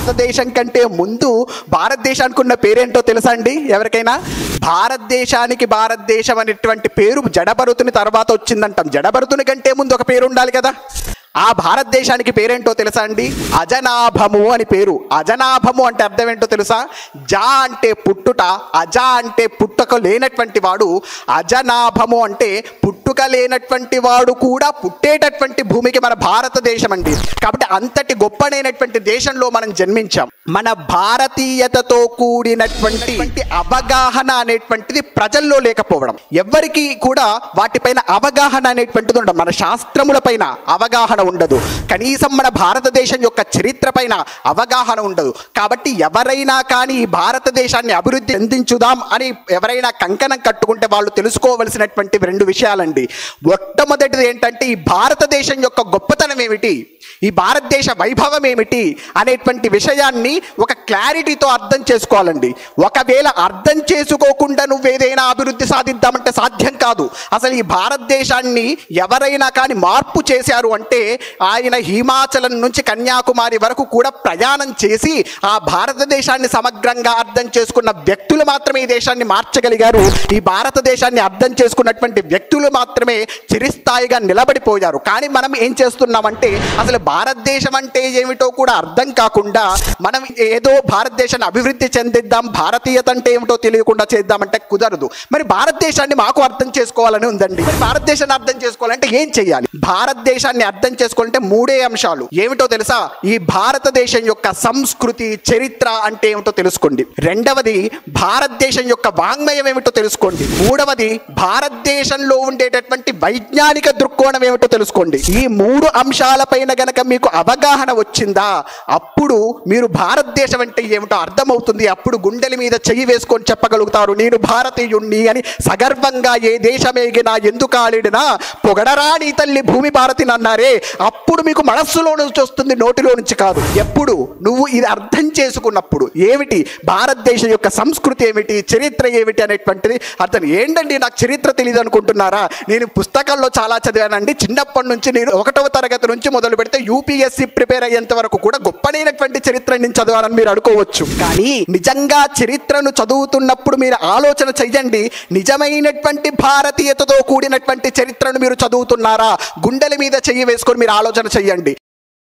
భారతదేశం కంటే ముందు భారతదేశానికి ఉన్న పేరేంటో తెలుసా అండి ఎవరికైనా భారతదేశానికి భారతదేశం అనేటువంటి పేరు జడభరతుని తర్వాత వచ్చిందంటాం జడభరతుని కంటే ముందు ఒక పేరు ఉండాలి కదా ఆ భారతదేశానికి పేరేంటో తెలుసా అండి అజనాభము అని పేరు అజనాభము అంటే అర్థం ఏంటో తెలుసా జా అంటే పుట్టుట అజ అంటే పుట్టుక లేనటువంటి వాడు అజనాభము అంటే పుట్టుక లేనటువంటి వాడు కూడా పుట్టేటటువంటి భూమికి మన భారతదేశం అండి కాబట్టి అంతటి గొప్పనైనటువంటి దేశంలో మనం జన్మించాం మన భారతీయతతో కూడినటువంటి అవగాహన అనేటువంటిది ప్రజల్లో లేకపోవడం ఎవ్వరికి కూడా వాటిపైన అవగాహన అనేటువంటిది ఉండదు మన శాస్త్రముల పైన అవగాహన ఉండదు కనీసం మన భారతదేశం యొక్క చరిత్ర పైన అవగాహన ఉండదు కాబట్టి ఎవరైనా కానీ ఈ భారతదేశాన్ని అభివృద్ధి చెందించుదాం అని ఎవరైనా కంకణం కట్టుకుంటే వాళ్ళు తెలుసుకోవలసినటువంటి రెండు విషయాలండి మొట్టమొదటిది ఏంటంటే ఈ భారతదేశం యొక్క గొప్పతనం ఏమిటి ఈ భారతదేశ వైభవం ఏమిటి అనేటువంటి విషయాన్ని ఒక క్లారిటీతో అర్థం చేసుకోవాలండి ఒకవేళ అర్థం చేసుకోకుండా నువ్వు ఏదైనా అభివృద్ధి సాధిద్దామంటే సాధ్యం కాదు అసలు ఈ భారతదేశాన్ని ఎవరైనా కానీ మార్పు చేశారు అంటే ఆయన హిమాచలం నుంచి కన్యాకుమారి వరకు కూడా ప్రయాణం చేసి ఆ భారతదేశాన్ని సమగ్రంగా అర్థం చేసుకున్న వ్యక్తులు మాత్రమే ఈ దేశాన్ని మార్చగలిగారు ఈ భారతదేశాన్ని అర్థం చేసుకున్నటువంటి వ్యక్తులు మాత్రమే చిరిస్థాయిగా నిలబడిపోయారు కానీ మనం ఏం చేస్తున్నామంటే అసలు భారతదేశం అంటే ఏమిటో కూడా అర్థం కాకుండా మనం ఏదో భారతదేశాన్ని అభివృద్ధి చెందిద్దాం భారతీయత అంటే ఏమిటో తెలియకుండా చేద్దామంటే కుదరదు మరి భారతదేశాన్ని మాకు అర్థం చేసుకోవాలని ఉందండి మరి భారతదేశాన్ని అర్థం చేసుకోవాలంటే ఏం చేయాలి భారతదేశాన్ని అర్థం చేసుకోవాలంటే మూడే అంశాలు ఏమిటో తెలుసా ఈ భారతదేశం యొక్క సంస్కృతి చరిత్ర అంటే ఏమిటో తెలుసుకోండి రెండవది భారతదేశం యొక్క వాంగ్మయం ఏమిటో తెలుసుకోండి మూడవది భారతదేశంలో ఉండేటటువంటి వైజ్ఞానిక దృక్కోణం ఏమిటో తెలుసుకోండి ఈ మూడు అంశాలపైన గనక మీకు అవగాహన వచ్చిందా అప్పుడు మీరు భారతదేశం అంటే ఏమిటో అర్థమవుతుంది అప్పుడు గుండెల మీద చెయ్యి వేసుకొని చెప్పగలుగుతారు నేను భారతీయుణ్ణి అని సగర్వంగా ఏ దేశమేగినా ఎందుకు ఆడినా పొగడరా నీ తల్లి భూమి భారతిని అన్నారే అప్పుడు మీకు మనస్సులో నుంచి వస్తుంది నోటిలో నుంచి కాదు ఎప్పుడు నువ్వు ఇది అర్థం చేసుకున్నప్పుడు ఏమిటి భారతదేశం యొక్క సంస్కృతి ఏమిటి చరిత్ర ఏమిటి అనేటువంటిది అర్థం ఏంటండి నాకు చరిత్ర తెలియదు అనుకుంటున్నారా నేను పుస్తకాల్లో చాలా చదివానండి చిన్నప్పటి నుంచి నేను ఒకటవ తరగతి నుంచి మొదలు పెడితే యూపీఎస్సీ ప్రిపేర్ అయ్యేంత వరకు కూడా గొప్పనైనటువంటి చరిత్ర నేను చదవాలని మీరు అనుకోవచ్చు కానీ నిజంగా చరిత్రను చదువుతున్నప్పుడు మీరు ఆలోచన చెయ్యండి నిజమైనటువంటి భారతీయతతో కూడినటువంటి చరిత్రను మీరు చదువుతున్నారా గుండెల మీద చెయ్యి వేసుకొని మీరు ఆలోచన చెయ్యండి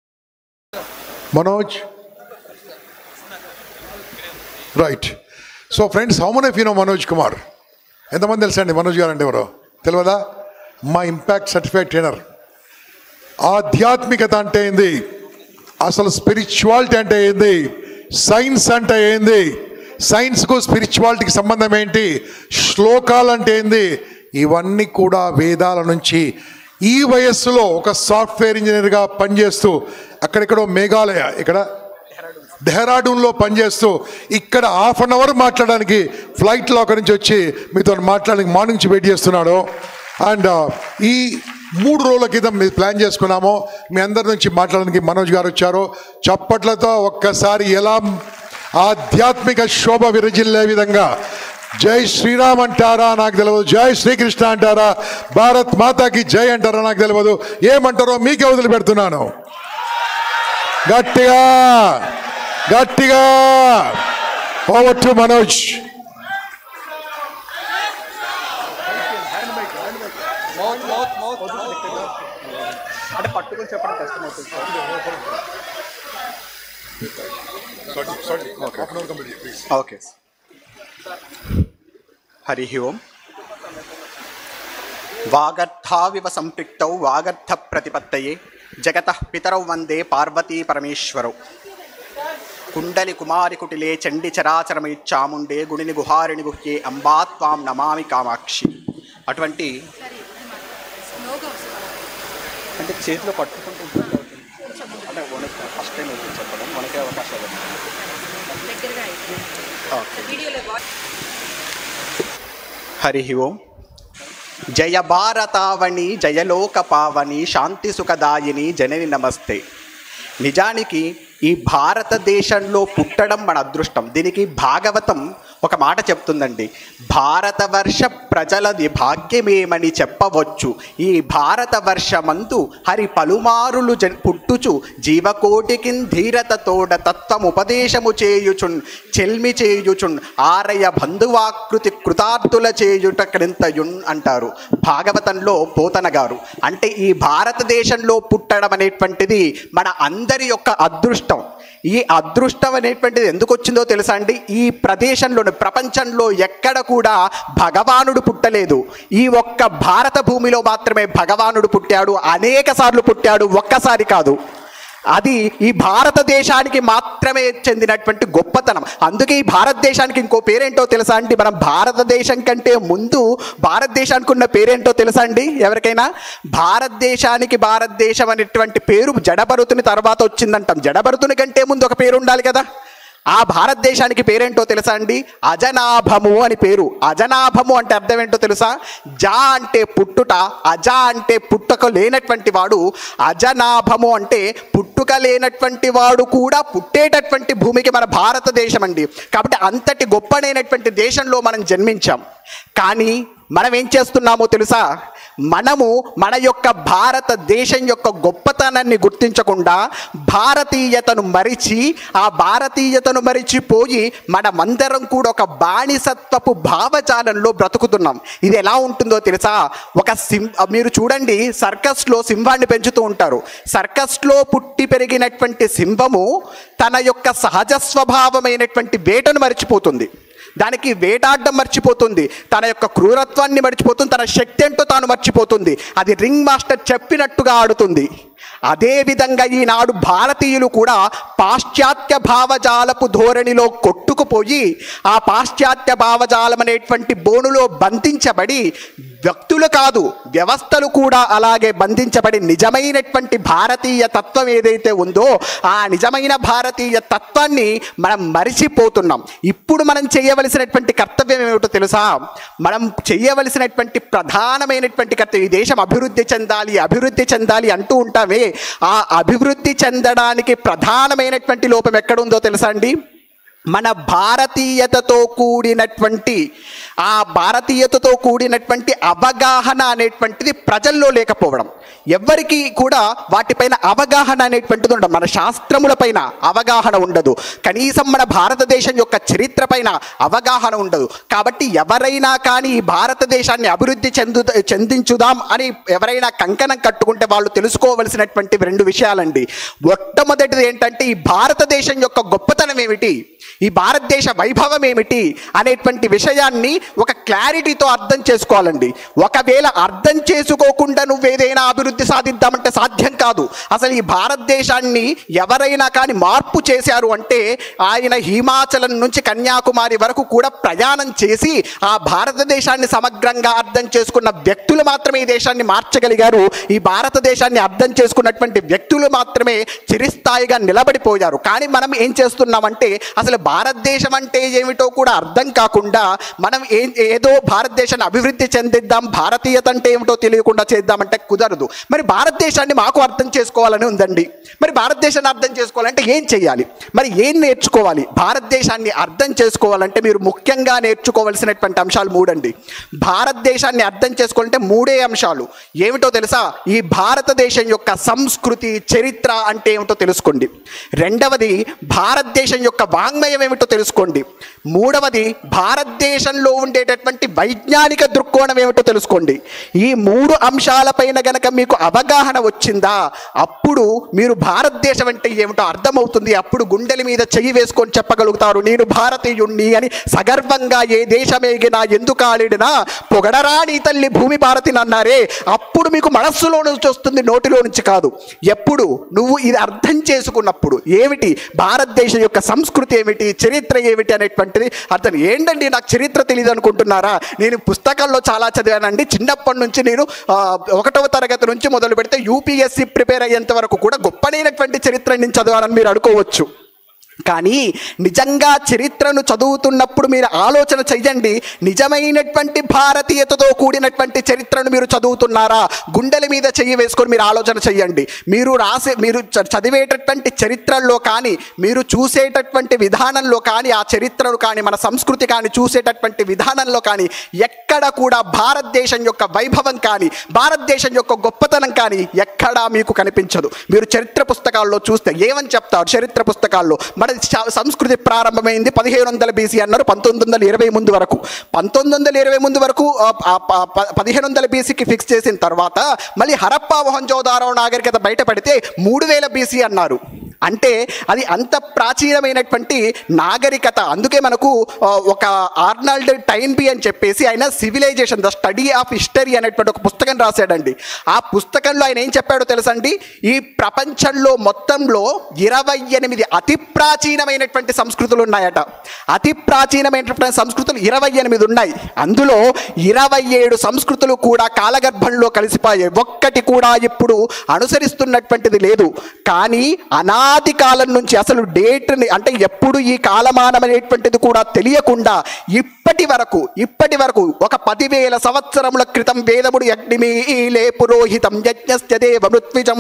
Manoj right so friends how many of you know Manoj Kumar ఎంతమంది తెలుసా అండి మనోజ్ గారు అంటే ఎవరో తెలియదా మా ఇంపాక్ట్ సర్టిఫైడ్ ట్రైనర్ ఆధ్యాత్మికత అంటే ఏంది అసలు స్పిరిచువాలిటీ అంటే ఏంది సైన్స్ అంటే ఏంది సైన్స్కు స్పిరిచువాలిటీకి సంబంధం ఏంటి శ్లోకాలు అంటే ఏంది ఇవన్నీ కూడా వేదాల నుంచి ఈ వయస్సులో ఒక సాఫ్ట్వేర్ ఇంజనీర్గా పనిచేస్తూ అక్కడెక్కడో మేఘాలయ ఇక్కడ డెహ్రాడూన్లో పనిచేస్తూ ఇక్కడ హాఫ్ అన్ అవర్ మాట్లాడడానికి ఫ్లైట్లో అక్కడి నుంచి వచ్చి మీతో మాట్లాడడానికి మార్నింగ్ నుంచి వెయిట్ చేస్తున్నాడు అండ్ ఈ మూడు రోజుల క్రితం మేము ప్లాన్ చేసుకున్నాము మీ అందరి నుంచి మాట్లాడడానికి మనోజ్ గారు వచ్చారు చప్పట్లతో ఒక్కసారి ఎలా ఆధ్యాత్మిక శోభ విరజిల్లే విధంగా జై శ్రీరామ్ అంటారా నాకు తెలియదు జై శ్రీకృష్ణ అంటారా భారత్ మాతాకి జై అంటారా నాకు తెలియదు ఏమంటారో మీకే వదిలిపెడుతున్నాను గట్టిగా గట్టిగా ఓవర్ టు మనోజ్ అంటే పట్టుకొని చెప్పడం కష్టం అవుతుంది ఓకే హరి ఓం వాగర్థావివ సంపృక్తౌ వాగర్థ ప్రతిపత్తయే జగత పితరౌ వందే పార్వతీ పరమేశ్వరౌ కుండలి కుమారి కుటిలే చండి చరాచరమై చాముండే గుడిని గుహారిణి గుహ్యే అంబా త్వాం నమామి కామాక్షి అటువంటి అంటే చేతిలో పట్టుకుంటూ ఇబ్బంది అవుతుంది. అంటే వణుకు ఫస్ట్ టైం అవుతుంది చెప్పడం మనకే అవకాశాలు ఉన్నాయి. ఓకే హరి ఓం జయ భారతావణి జయలోక పావని శాంతి సుఖదాయిని జనని నమస్తే నిజానికి ఈ భారతదేశంలో పుట్టడం మన అదృష్టం దీనికి భాగవతం ఒక మాట చెప్తుందండి భారతవర్ష ప్రజలది భాగ్యమేమని చెప్పవచ్చు ఈ భారతవర్షమందు హరి పలుమారులు జన్ పుట్టుచు జీవకోటికిన్ ధీరత తోడ తత్వముపదేశము చేయుచున్ చెల్మి చేయుచున్ ఆరయ బంధువాకృతి కృతార్థుల చేయుట క్రింతయున్ అంటారు భాగవతంలో పోతన గారు అంటే ఈ భారతదేశంలో పుట్టడం అనేటువంటిది మన అందరి యొక్క అదృష్టం ఈ అదృష్టం అనేటువంటిది ఎందుకు వచ్చిందో తెలుసా అండి ఈ ప్రదేశంలోని ప్రపంచంలో ఎక్కడ కూడా భగవానుడు పుట్టలేదు ఈ ఒక్క భారత భూమిలో మాత్రమే భగవానుడు పుట్టాడు అనేక సార్లు పుట్టాడు ఒక్కసారి కాదు అది ఈ భారతదేశానికి మాత్రమే చెందినటువంటి గొప్పతనం అందుకే ఈ భారతదేశానికి ఇంకో పేరేంటో తెలుసా అండి మనం భారతదేశం కంటే ముందు భారతదేశానికి ఉన్న పేరేంటో తెలుసా అండి ఎవరికైనా భారతదేశానికి భారతదేశం అనేటువంటి పేరు జడభరుతుని తర్వాత వచ్చిందంటాం జడభరుతుని కంటే ముందు ఒక పేరు ఉండాలి కదా ఆ భారతదేశానికి పేరేంటో తెలుసా అండి అజనాభము అని పేరు అజనాభము అంటే అర్థం ఏంటో తెలుసా జా అంటే పుట్టుట అజ అంటే పుట్టుక లేనటువంటి వాడు అజనాభము అంటే పుట్టుక లేనటువంటి వాడు కూడా పుట్టేటటువంటి భూమికి మన భారతదేశం అండి కాబట్టి అంతటి గొప్పనైనటువంటి దేశంలో మనం జన్మించాం కానీ మనం ఏం చేస్తున్నామో తెలుసా మనము మన యొక్క భారతదేశం యొక్క గొప్పతనాన్ని గుర్తించకుండా భారతీయతను మరిచి ఆ భారతీయతను మరిచిపోయి మనమందరం కూడా ఒక బానిసత్వపు భావజాలంలో బ్రతుకుతున్నాం ఇది ఎలా ఉంటుందో తెలుసా ఒక సింహ మీరు చూడండి సర్కస్లో సింహాన్ని పెంచుతూ ఉంటారు సర్కస్లో పుట్టి పెరిగినటువంటి సింహము తన యొక్క సహజ స్వభావమైనటువంటి వేటను మరిచిపోతుంది దానికి వేటాడడం మర్చిపోతుంది తన యొక్క క్రూరత్వాన్ని మర్చిపోతుంది తన శక్తి ఏంటో తాను మర్చిపోతుంది అది రింగ్ మాస్టర్ చెప్పినట్టుగా ఆడుతుంది అదేవిధంగా ఈనాడు భారతీయులు కూడా పాశ్చాత్య భావజాలపు ధోరణిలో కొట్టుకుపోయి ఆ పాశ్చాత్య భావజాలం అనేటువంటి బోనులో బంధించబడి వ్యక్తులు కాదు వ్యవస్థలు కూడా అలాగే బంధించబడి నిజమైనటువంటి భారతీయ తత్వం ఏదైతే ఉందో ఆ నిజమైన భారతీయ తత్వాన్ని మనం మరిచిపోతున్నాం ఇప్పుడు మనం చేయవలసినటువంటి కర్తవ్యం ఏమిటో తెలుసా మనం చేయవలసినటువంటి ప్రధానమైనటువంటి కర్తవ్యం ఈ దేశం అభివృద్ధి చెందాలి అభివృద్ధి చెందాలి అంటూ ఉంటామే ఆ అభివృద్ధి చెందడానికి ప్రధానమైనటువంటి లోపం ఎక్కడుందో తెలుసా అండి మన భారతీయతతో కూడినటువంటి ఆ భారతీయతతో కూడినటువంటి అవగాహన అనేటువంటిది ప్రజల్లో లేకపోవడం ఎవ్వరికి కూడా వాటిపైన అవగాహన అనేటువంటిది ఉండదు మన శాస్త్రములపైన అవగాహన ఉండదు కనీసం మన భారతదేశం యొక్క చరిత్ర పైన అవగాహన ఉండదు కాబట్టి ఎవరైనా కానీ ఈ భారతదేశాన్ని అభివృద్ధి చెందు చెందించుదాం అని ఎవరైనా కంకణం కట్టుకుంటే వాళ్ళు తెలుసుకోవలసినటువంటి రెండు విషయాలండి మొట్టమొదటిది ఏంటంటే ఈ భారతదేశం యొక్క గొప్పతనం ఏమిటి ఈ భారతదేశ వైభవం ఏమిటి అనేటువంటి విషయాన్ని ఒక క్లారిటీతో అర్థం చేసుకోవాలండి ఒకవేళ అర్థం చేసుకోకుండా నువ్వు ఏదైనా అభివృద్ధి సాధిద్దామంటే సాధ్యం కాదు అసలు ఈ భారతదేశాన్ని ఎవరైనా కానీ మార్పు చేశారు అంటే ఆయన హిమాచలం నుంచి కన్యాకుమారి వరకు కూడా ప్రయాణం చేసి ఆ భారతదేశాన్ని సమగ్రంగా అర్థం చేసుకున్న వ్యక్తులు మాత్రమే ఈ దేశాన్ని మార్చగలిగారు ఈ భారతదేశాన్ని అర్థం చేసుకున్నటువంటి వ్యక్తులు మాత్రమే చిరిస్థాయిగా నిలబడిపోయారు కానీ మనం ఏం చేస్తున్నామంటే అసలు భారతదేశం అంటే ఏమిటో కూడా అర్థం కాకుండా మనం ఏం ఏదో భారతదేశాన్ని అభివృద్ధి చెందిద్దాం భారతీయత అంటే ఏమిటో తెలియకుండా చేద్దామంటే కుదరదు మరి భారతదేశాన్ని మాకు అర్థం చేసుకోవాలని ఉందండి మరి భారతదేశాన్ని అర్థం చేసుకోవాలంటే ఏం చేయాలి మరి ఏం నేర్చుకోవాలి భారతదేశాన్ని అర్థం చేసుకోవాలంటే మీరు ముఖ్యంగా నేర్చుకోవాల్సినటువంటి అంశాలు మూడండి భారతదేశాన్ని అర్థం చేసుకోవాలంటే మూడే అంశాలు ఏమిటో తెలుసా ఈ భారతదేశం యొక్క సంస్కృతి చరిత్ర అంటే ఏమిటో తెలుసుకోండి రెండవది భారతదేశం యొక్క వాంగ్మయం ఏమిటో తెలుసుకోండి మూడవది భారతదేశంలో ఉండేటటువంటి వైజ్ఞానిక దృక్కోణం ఏమిటో తెలుసుకోండి ఈ మూడు అంశాలపైన గనక మీకు అవగాహన వచ్చిందా అప్పుడు మీరు భారతదేశం అంటే ఏమిటో అర్థమవుతుంది అప్పుడు గుండెల మీద చెయ్యి వేసుకొని చెప్పగలుగుతారు నేను భారతీయుణ్ణి అని సగర్వంగా ఏ దేశమేగినా ఎందుకు ఆడినా పొగడరా నీ తల్లి భూమి భారతిని అన్నారే అప్పుడు మీకు మనస్సులో నుంచి వస్తుంది నోటిలో నుంచి కాదు ఎప్పుడు నువ్వు ఇది అర్థం చేసుకున్నప్పుడు ఏమిటి భారతదేశం యొక్క సంస్కృతి ఏమిటి చరిత్ర ఏమిటి అనేటువంటిది అర్థం ఏంటండి నాకు చరిత్ర తెలియదు అనుకుంటున్నారా నేను పుస్తకాల్లో చాలా చదివానండి చిన్నప్పటి నుంచి నేను ఆ, ఒకటవ తరగతి నుంచి మొదలు పెడితే యూపీఎస్సి ప్రిపేర్ అయ్యేంత వరకు కూడా గొప్పనైనటువంటి చరిత్ర నేను చదివానని మీరు అనుకోవచ్చు కానీ నిజంగా చరిత్రను చదువుతున్నప్పుడు మీరు ఆలోచన చెయ్యండి నిజమైనటువంటి భారతీయతతో కూడినటువంటి చరిత్రను మీరు చదువుతున్నారా గుండెల మీద చెయ్యి వేసుకొని మీరు ఆలోచన చెయ్యండి మీరు రాసే మీరు చ- చదివేటటువంటి చరిత్రల్లో కానీ మీరు చూసేటటువంటి విధానంలో కానీ ఆ చరిత్రను కానీ మన సంస్కృతి కానీ చూసేటటువంటి విధానంలో కానీ ఎక్కడ కూడా భారతదేశం యొక్క వైభవం కానీ భారతదేశం యొక్క గొప్పతనం కానీ ఎక్కడా మీకు కనిపించదు మీరు చరిత్ర పుస్తకాల్లో చూస్తే ఏమని చెప్తారు చరిత్ర పుస్తకాల్లో మన చ- సంస్కృతి ప్రారంభమైంది పదిహేను వందల బీసీ అన్నారు పంతొమ్మిది వందల ఇరవై ముందు వరకు పంతొమ్మిది వందల ఇరవై ముందు వరకు ఆ, ఆ, ప- ప- పదిహేను వందల బీసీకి ఫిక్స్ చేసిన తర్వాత మళ్ళీ హరప్పా మొహంజోదారో నాగరికత బయటపడితే మూడు వేల బీసీ అన్నారు అంటే అది అంత ప్రాచీనమైనటువంటి నాగరికత అందుకే మనకు ఆ, ఒక ఆర్నాల్డ్ టైన్బీ అని చెప్పేసి ఆయన civilization the study of history అనేటువంటి ఒక పుస్తకం రాశాడండి ఆ పుస్తకంలో ఆయన ఏం చెప్పాడో తెలుసండి ఈ ప్రపంచంలో మొత్తంలో ఇరవై ఎనిమిది అతి ప్రాచీనమైనటువంటి సంస్కృతులు ఉన్నాయట అతి ప్రాచీనమైనటువంటి సంస్కృతులు ఇరవై ఎనిమిది ఉన్నాయి అందులో ఇరవై ఏడు సంస్కృతులు కూడా కాలగర్భంలో కలిసిపోయాయి ఒక్కటి కూడా ఇప్పుడు అనుసరిస్తున్నటువంటిది లేదు కానీ అనాది కాలం నుంచి అసలు డేట్ని అంటే ఎప్పుడు ఈ కాలమానం అనేటువంటిది కూడా తెలియకుండా ఇప్పటి వరకు ఇప్పటి వరకు ఒక పదివేల సంవత్సరముల క్రితం వేదముడు యజ్ఞమీలే పురోహితం యజ్ఞస్య దేవ మృత్విజం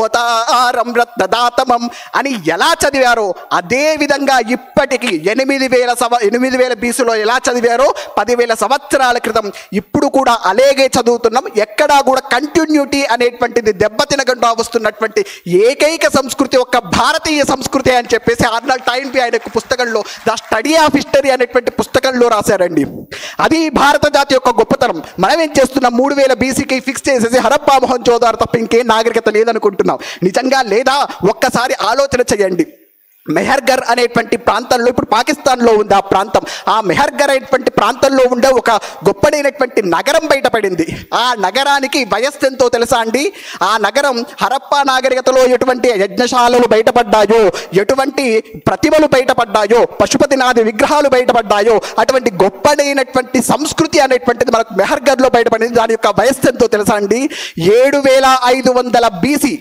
హోతారం రత్నదాతమం అని ఎలా చదివారో అదే విధంగా ఇప్పటికి ఎనిమిది వేల సవ ఎనిమిది వేల బీసులో ఎలా చదివారో పదివేల సంవత్సరాల క్రితం ఇప్పుడు కూడా అలాగే చదువుతున్నాం ఎక్కడా కూడా కంటిన్యూటీ అనేటువంటిది దెబ్బతినకుండా వస్తున్నటువంటి ఏకైక సంస్కృతి ఒక భారతీయ సంస్కృతి అని చెప్పేసి ఆర్నాల్డ్ టైన్బీ ఆయన యొక్క పుస్తకంలో ద స్టడీ ఆఫ్ హిస్టరీ అనేటువంటి పుస్తకంలో రాశారండి అది భారత జాతి యొక్క గొప్పతనం మనం ఏం చేస్తున్నాం మూడు వేల బీసీకి ఫిక్స్ చేసేసి హరప్పా మోహన్ చౌదార్ తప్ప ఇంకేం నాగరికత లేదనుకుంటున్నాం నిజంగా లేదా ఒక్కసారి ఆలోచన చేయండి మెహర్గర్ అనేటువంటి ప్రాంతంలో ఇప్పుడు పాకిస్తాన్లో ఉంది ఆ ప్రాంతం ఆ మెహర్గర్ అనేటువంటి ప్రాంతంలో ఉండే ఒక గొప్పడైనటువంటి నగరం బయటపడింది ఆ నగరానికి వయస్సు ఎంతో తెలుసా అండి ఆ నగరం హరప్పా నాగరికతలో ఎటువంటి యజ్ఞశాలలు బయటపడ్డాయో ఎటువంటి ప్రతిమలు బయటపడ్డాయో పశుపతినాథి విగ్రహాలు బయటపడ్డాయో అటువంటి గొప్పడైనటువంటి సంస్కృతి అనేటువంటిది మనకు మెహర్గర్లో బయటపడింది దాని యొక్క వయస్సు ఎంతో తెలుసా అండి ఏడు వేల ఐదు వందల బీసీ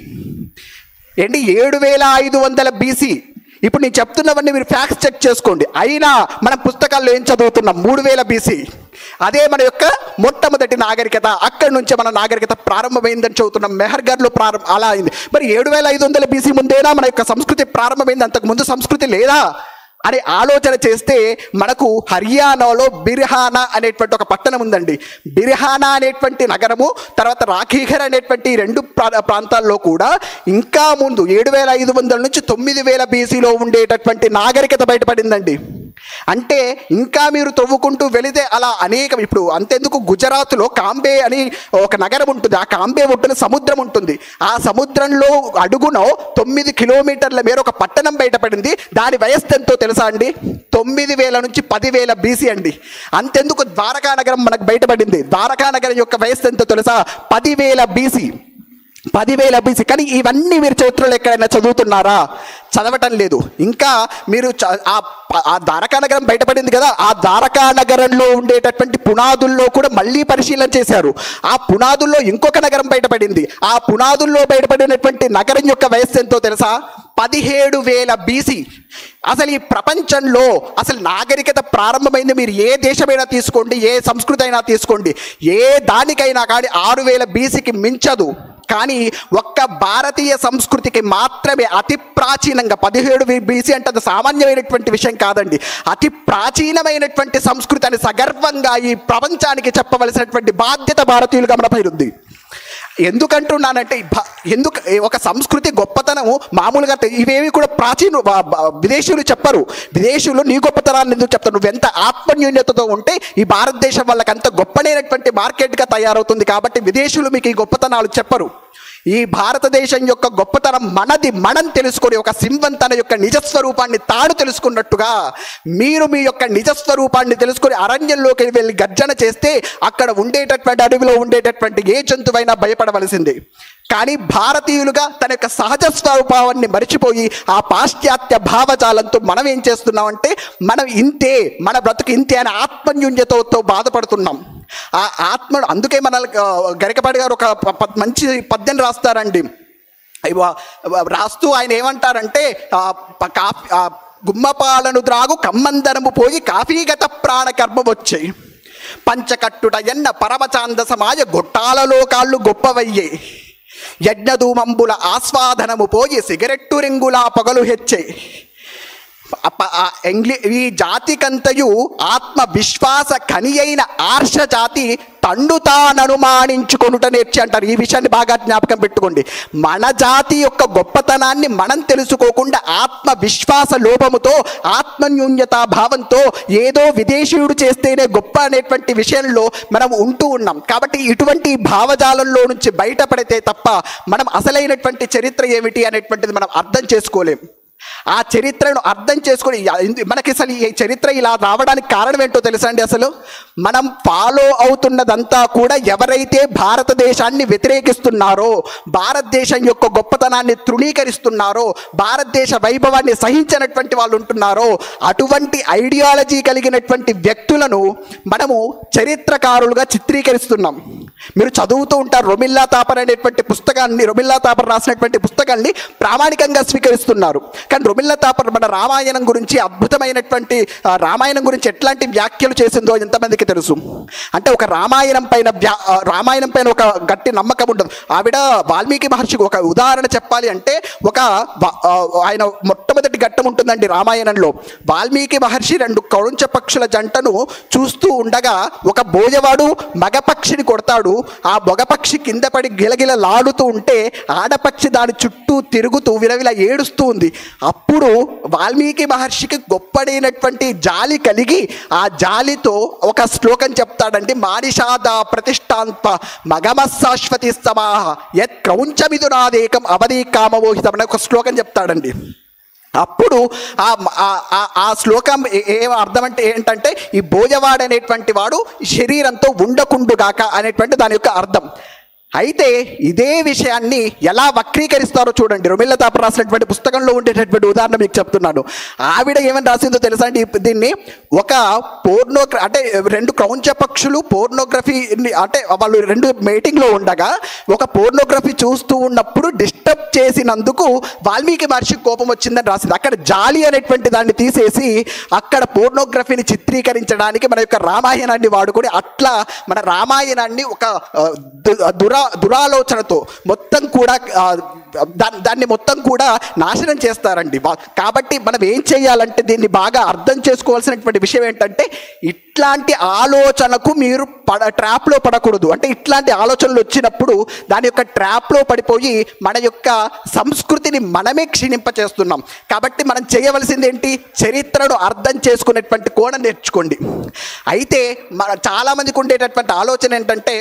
ఏంటి ఏడు వేల ఐదు వందల బీసీ ఇప్పుడు నేను చెప్తున్నవన్నీ మీరు ఫ్యాక్ట్స్ చెక్ చేసుకోండి అయినా మనం పుస్తకాల్లో ఏం చదువుతున్నాం మూడు వేల బీసీ అదే మన యొక్క మొట్టమొదటి నాగరికత అక్కడి నుంచే మన నాగరికత ప్రారంభమైందని చదువుతున్నాం మెహర్గర్లో ప్రారంభం అలా అయింది మరి ఏడు వేల ఐదు వందల బీసీ ముందేనా మన యొక్క సంస్కృతి ప్రారంభమైంది అంతకు ముందు సంస్కృతి లేదా అని ఆలోచన చేస్తే మనకు హర్యానాలో బిర్హానా అనేటువంటి ఒక పట్టణం ఉందండి బిర్హానా అనేటువంటి నగరము తర్వాత రాఖీఘర్ అనేటువంటి ఈ రెండు ప్రా- ప్రాంతాల్లో కూడా ఇంకా ముందు ఏడు వేల ఐదు వందల నుంచి తొమ్మిది వేల బీసీలో ఉండేటటువంటి నాగరికత బయటపడిందండి అంటే ఇంకా మీరు తవ్వుకుంటూ వెళితే అలా అనేక ఇప్పుడు అంతెందుకు గుజరాత్లో కాంబే అని ఒక నగరం ఉంటుంది ఆ కాంబే ఒడ్డున సముద్రం ఉంటుంది ఆ సముద్రంలో అడుగున తొమ్మిది కిలోమీటర్ల మేర ఒక పట్టణం బయటపడింది దాని వయస్సు ఎంతో తెలుసా అండి తొమ్మిది వేల నుంచి పదివేల బీసీ అండి అంతెందుకు ద్వారకా నగరం మనకు బయటపడింది ద్వారకా నగరం యొక్క వయస్సు ఎంతో తెలుసా పదివేల బీసీ పదివేల బీసీ కానీ ఇవన్నీ మీరు చరిత్రలో ఎక్కడైనా చదువుతున్నారా చదవటం లేదు ఇంకా మీరు చ- ఆ ప- ఆ ద్వారకా నగరం బయటపడింది కదా ఆ ద్వారకా నగరంలో ఉండేటటువంటి పునాదుల్లో కూడా మళ్ళీ పరిశీలన చేశారు ఆ పునాదుల్లో ఇంకొక నగరం బయటపడింది ఆ పునాదుల్లో బయటపడినటువంటి నగరం యొక్క వయస్సు ఎంతో తెలుసా పదిహేడు వేల బీసీ అసలు ఈ ప్రపంచంలో అసలు నాగరికత ప్రారంభమైంది మీరు ఏ దేశమైనా తీసుకోండి ఏ సంస్కృతి అయినా తీసుకోండి ఏ దానికైనా కానీ ఆరు వేల బీసీకి మించదు కానీ ఒక్క భారతీయ సంస్కృతికి మాత్రమే అతి ప్రాచీనంగా పదిహేడు బీసీ అంటే అది సామాన్యమైనటువంటి విషయం కాదండి అతి ప్రాచీనమైనటువంటి సంస్కృతి అని సగర్వంగా ఈ ప్రపంచానికి చెప్పవలసినటువంటి బాధ్యత భారతీయులుగా మనపై ఉంది ఎందుకంటున్నానంటే ఈ భా- ఎందుకు ఒక సంస్కృతి గొప్పతనము మామూలుగా తె- ఇవేవి కూడా ప్రాచీన బ- బ- విదేశీయులు చెప్పరు విదేశీయులు నీ గొప్పతనాన్ని ఎందుకు చెప్తారు నువ్వెంత ఆత్మన్యూన్యతతో ఉంటే ఈ భారతదేశం వాళ్ళకి అంత గొప్పనైనటువంటి మార్కెట్గా తయారవుతుంది కాబట్టి విదేశీయులు మీకు ఈ గొప్పతనాలు చెప్పరు ఈ భారతదేశం యొక్క గొప్పతనం మనది మనం తెలుసుకొని ఒక సింహం తన యొక్క నిజస్వరూపాన్ని తాను తెలుసుకున్నట్టుగా మీరు మీ యొక్క నిజస్వరూపాన్ని తెలుసుకొని అరణ్యంలోకి వెళ్ళి గర్జన చేస్తే అక్కడ ఉండేటటువంటి అడవిలో ఉండేటటువంటి ఏ జంతువైనా భయపడవలసిందే కానీ భారతీయులుగా తన యొక్క సహజ స్వరూపాన్ని మరిచిపోయి ఆ పాశ్చాత్య భావజాలంతో మనం ఏం చేస్తున్నామంటే మనం ఇంతే మన బ్రతుకు ఇంతే అనే ఆత్మన్యూన్యతతో బాధపడుతున్నాం ఆ ఆత్మ అందుకే మన ఆ, గరికపాటి గారు ఒక ప- ప- మంచి పద్యం రాస్తారండి ఇవ- రాస్తూ ఆయన ఏమంటారంటే ఆ, ప- కాఫీ ఆ, గుమ్మపాలను ద్రాగు కమ్మందరము పోయి కాఫీగత ప్రాణ కర్మ వచ్చాయి పంచకట్టుట ఎన్న పరమచాందసమాయ గొట్టాలలో కాళ్ళు గొప్పవయ్యే యజ్ఞధూమంబుల ఆస్వాదనము పోయి సిగరెట్టు రింగులా పొగలు హెచ్చే అప్ప ఆ ఎంగ్లీ ఈ జాతికంతయు ఆత్మ విశ్వాస కని అయిన ఆర్ష జాతి తండు తాననుమానించుకొనుట నేర్చి అంటారు ఈ విషయాన్ని బాగా జ్ఞాపకం పెట్టుకోండి మన జాతి యొక్క గొప్పతనాన్ని మనం తెలుసుకోకుండా ఆత్మ విశ్వాస లోపముతో ఆత్మన్యూన్యతా భావంతో ఏదో విదేశీయుడు చేస్తేనే గొప్ప అనేటువంటి విషయంలో మనం ఉంటూ ఉన్నాం కాబట్టి ఇటువంటి భావజాలంలో నుంచి బయటపడితే తప్ప మనం అసలైనటువంటి చరిత్ర ఏమిటి అనేటువంటిది మనం అర్థం చేసుకోలేం ఆ చరిత్రను అర్థం చేసుకొని ఎందు- మనకి అసలు ఈ చరిత్ర ఇలా రావడానికి కారణం ఏంటో తెలుసా అండి అసలు మనం ఫాలో అవుతున్నదంతా కూడా ఎవరైతే భారతదేశాన్ని వ్యతిరేకిస్తున్నారో భారతదేశం యొక్క గొప్పతనాన్ని తృణీకరిస్తున్నారో భారతదేశ వైభవాన్ని సహించినటువంటి వాళ్ళు ఉంటున్నారో అటువంటి ఐడియాలజీ కలిగినటువంటి వ్యక్తులను మనము చరిత్రకారులుగా చిత్రీకరిస్తున్నాం మీరు చదువుతూ ఉంటారు రొమిల్లా తాపర్ అనేటువంటి పుస్తకాన్ని రొమిల్లా తాపర్ రాసినటువంటి పుస్తకాన్ని ప్రామాణికంగా స్వీకరిస్తున్నారు కానీ రొమిల్లా తాపర్ మన రామాయణం గురించి అద్భుతమైనటువంటి ఆ, రామాయణం గురించి ఎట్లాంటి వ్యాఖ్యలు చేసిందో ఎంతమందికి తెలుసు అంటే ఒక రామాయణం పైన వ్యా ఆ, రామాయణం పైన ఒక గట్టి నమ్మకం ఉండదు ఆవిడ వాల్మీకి మహర్షికి ఒక ఉదాహరణ చెప్పాలి అంటే ఒక వా- ఆ, ఆయన మొట్టమొదటి ఘట్టం ఉంటుందండి రామాయణంలో వాల్మీకి మహర్షి రెండు కౌంచ పక్షుల జంటను చూస్తూ ఉండగా ఒక బోయవాడు మగపక్షిని కొడతాడు ఆ మగపక్షి కింద పడి గిలగిలలాడుతూ ఉంటే ఆడపక్షి దాని చుట్టూ తిరుగుతూ విలవిల ఏడుస్తూ ఉంది అప్పుడు వాల్మీకి మహర్షికి గొప్పడైనటువంటి జాలి కలిగి ఆ జాలితో ఒక శ్లోకం చెప్తాడండి మానిషాద ప్రతిష్టాంత మగమశాశ్వతి సమాహ యత్ క్రౌంచమిదు నాదేకం అవధి కామవోహితం అనే ఒక శ్లోకం చెప్తాడండి అప్పుడు ఆ ఆ- ఆ- ఆ శ్లోకం ఏ- ఏం అర్థం అంటే ఏంటంటే ఈ భోజవాడు అనేటువంటి వాడు శరీరంతో ఉండకుండుగాక అనేటువంటి దాని యొక్క అర్థం అయితే ఇదే విషయాన్ని ఎలా వక్రీకరిస్తారో చూడండి రొమిల్ల తాప రాసినటువంటి పుస్తకంలో ఉండేటటువంటి ఉదాహరణ మీకు చెప్తున్నాను ఆవిడ ఏమని రాసిందో తెలుసా అండి ఇప్ దీన్ని ఒక పోర్నోగ్ర అంటే రెండు క్రౌంచ పక్షులు పోర్నోగ్రఫీ అంటే వాళ్ళు రెండు మీటింగ్లో ఉండగా ఒక పోర్నోగ్రఫీ చూస్తూ ఉన్నప్పుడు డిస్టర్బ్ చేసినందుకు వాల్మీకి మహర్షి కోపం వచ్చిందని రాసింది అక్కడ జాలి అనేటువంటి దాన్ని తీసేసి అక్కడ పోర్నోగ్రఫీని చిత్రీకరించడానికి మన యొక్క రామాయణాన్ని వాడుకొని అట్లా మన రామాయణాన్ని ఒక ఆ, దు- దురా దురాలోచనతో మొత్తం కూడా ఆ, దాన్ని దాన్ని మొత్తం కూడా నాశనం చేస్తారండి వా- కాబట్టి మనం ఏం చేయాలంటే దీన్ని బాగా అర్థం చేసుకోవాల్సినటువంటి విషయం ఏంటంటే ఇట్లాంటి ఆలోచనకు మీరు పడ ట్రాప్లో పడకూడదు అంటే ఇట్లాంటి ఆలోచనలు వచ్చినప్పుడు దాని యొక్క ట్రాప్లో పడిపోయి మన యొక్క సంస్కృతిని మనమే క్షీణింప చేస్తున్నాం కాబట్టి మనం చేయవలసింది ఏంటి చరిత్రను అర్థం చేసుకునేటువంటి కోణం నేర్చుకోండి అయితే మన చాలామందికి ఉండేటటువంటి ఆలోచన ఏంటంటే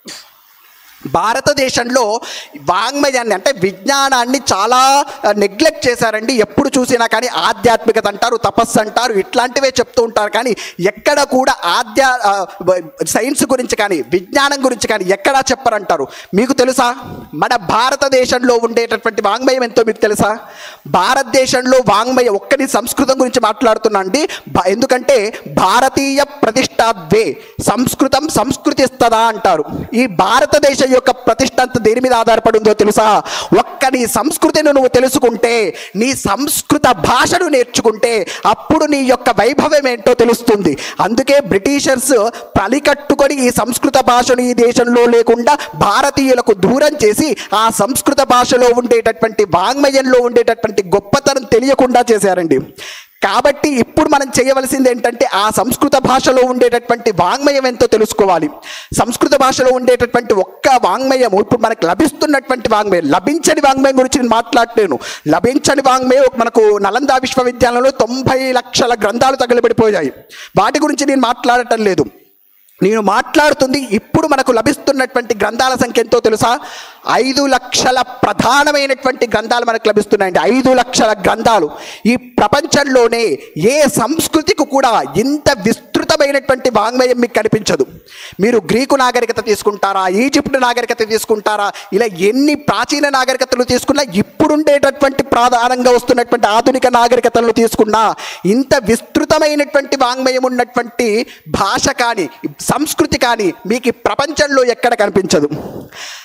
భారతదేశంలో వాంగ్మయాన్ని అంటే విజ్ఞానాన్ని చాలా నెగ్లెక్ట్ చేశారండి ఎప్పుడు చూసినా కానీ ఆధ్యాత్మికత అంటారు తపస్సు అంటారు ఇట్లాంటివే చెప్తూ ఉంటారు కానీ ఎక్కడ కూడా ఆధ్యా ఆ, సైన్స్ గురించి కానీ విజ్ఞానం గురించి కానీ ఎక్కడా చెప్పరంటారు మీకు తెలుసా మన భారతదేశంలో ఉండేటటువంటి వాంగ్మయం ఎంతో మీకు తెలుసా భారతదేశంలో వాంగ్మయం ఒక్కని సంస్కృతం గురించి మాట్లాడుతున్నా అండి భా- ఎందుకంటే భారతీయ ప్రతిష్టాద్వే సంస్కృతం సంస్కృతిస్తదా అంటారు ఈ భారతదేశం యొక్క ప్రతిష్ట అంతా దేని మీద ఆధారపడి ఉందో తెలుసా ఒక్క నీ సంస్కృతిని నువ్వు తెలుసుకుంటే నీ సంస్కృత భాషను నేర్చుకుంటే అప్పుడు నీ యొక్క వైభవం ఏంటో తెలుస్తుంది అందుకే బ్రిటిషర్స్ పలికట్టుకొని ఈ సంస్కృత భాషను ఈ దేశంలో లేకుండా భారతీయులకు దూరం చేసి ఆ సంస్కృత భాషలో ఉండేటటువంటి వాంగ్మయంలో ఉండేటటువంటి గొప్పతనం తెలియకుండా చేశారండి కాబట్టి ఇప్పుడు మనం చేయవలసింది ఏంటంటే ఆ సంస్కృత భాషలో ఉండేటటువంటి వాంగ్మయం ఎంతో తెలుసుకోవాలి సంస్కృత భాషలో ఉండేటటువంటి ఒక్క వాంగ్మయం ఇప్పుడు మనకు లభిస్తున్నటువంటి వాంగ్మయం లభించని వాంగ్మయం గురించి నేను మాట్లాడలేను లభించని వాంగ్మయం మనకు నలంద విశ్వవిద్యాలయంలో తొంభై లక్షల గ్రంథాలు తగలబడిపోయాయి వాటి గురించి నేను మాట్లాడటం లేదు నేను మాట్లాడుతుంది ఇప్పుడు మనకు లభిస్తున్నటువంటి గ్రంథాల సంఖ్య ఎంతో తెలుసా ఐదు లక్షల ప్రధానమైనటువంటి గ్రంథాలు మనకు లభిస్తున్నాయండి ఐదు లక్షల గ్రంథాలు ఈ ప్రపంచంలోనే ఏ సంస్కృతికి కూడా ఇంత విస్తృతమైనటువంటి వాంగ్మయం మీకు కనిపించదు మీరు గ్రీకు నాగరికత తీసుకుంటారా ఈజిప్ట్ నాగరికత తీసుకుంటారా ఇలా ఎన్ని ప్రాచీన నాగరికతలు తీసుకున్నా ఇప్పుడుండేటటువంటి ప్రధానంగా వస్తున్నటువంటి ఆధునిక నాగరికతలను తీసుకున్నా ఇంత విస్తృతమైనటువంటి వాంగ్మయం ఉన్నటువంటి భాష కానీ సంస్కృతి కానీ మీకు ఈ ప్రపంచంలో ఎక్కడ కనిపించదు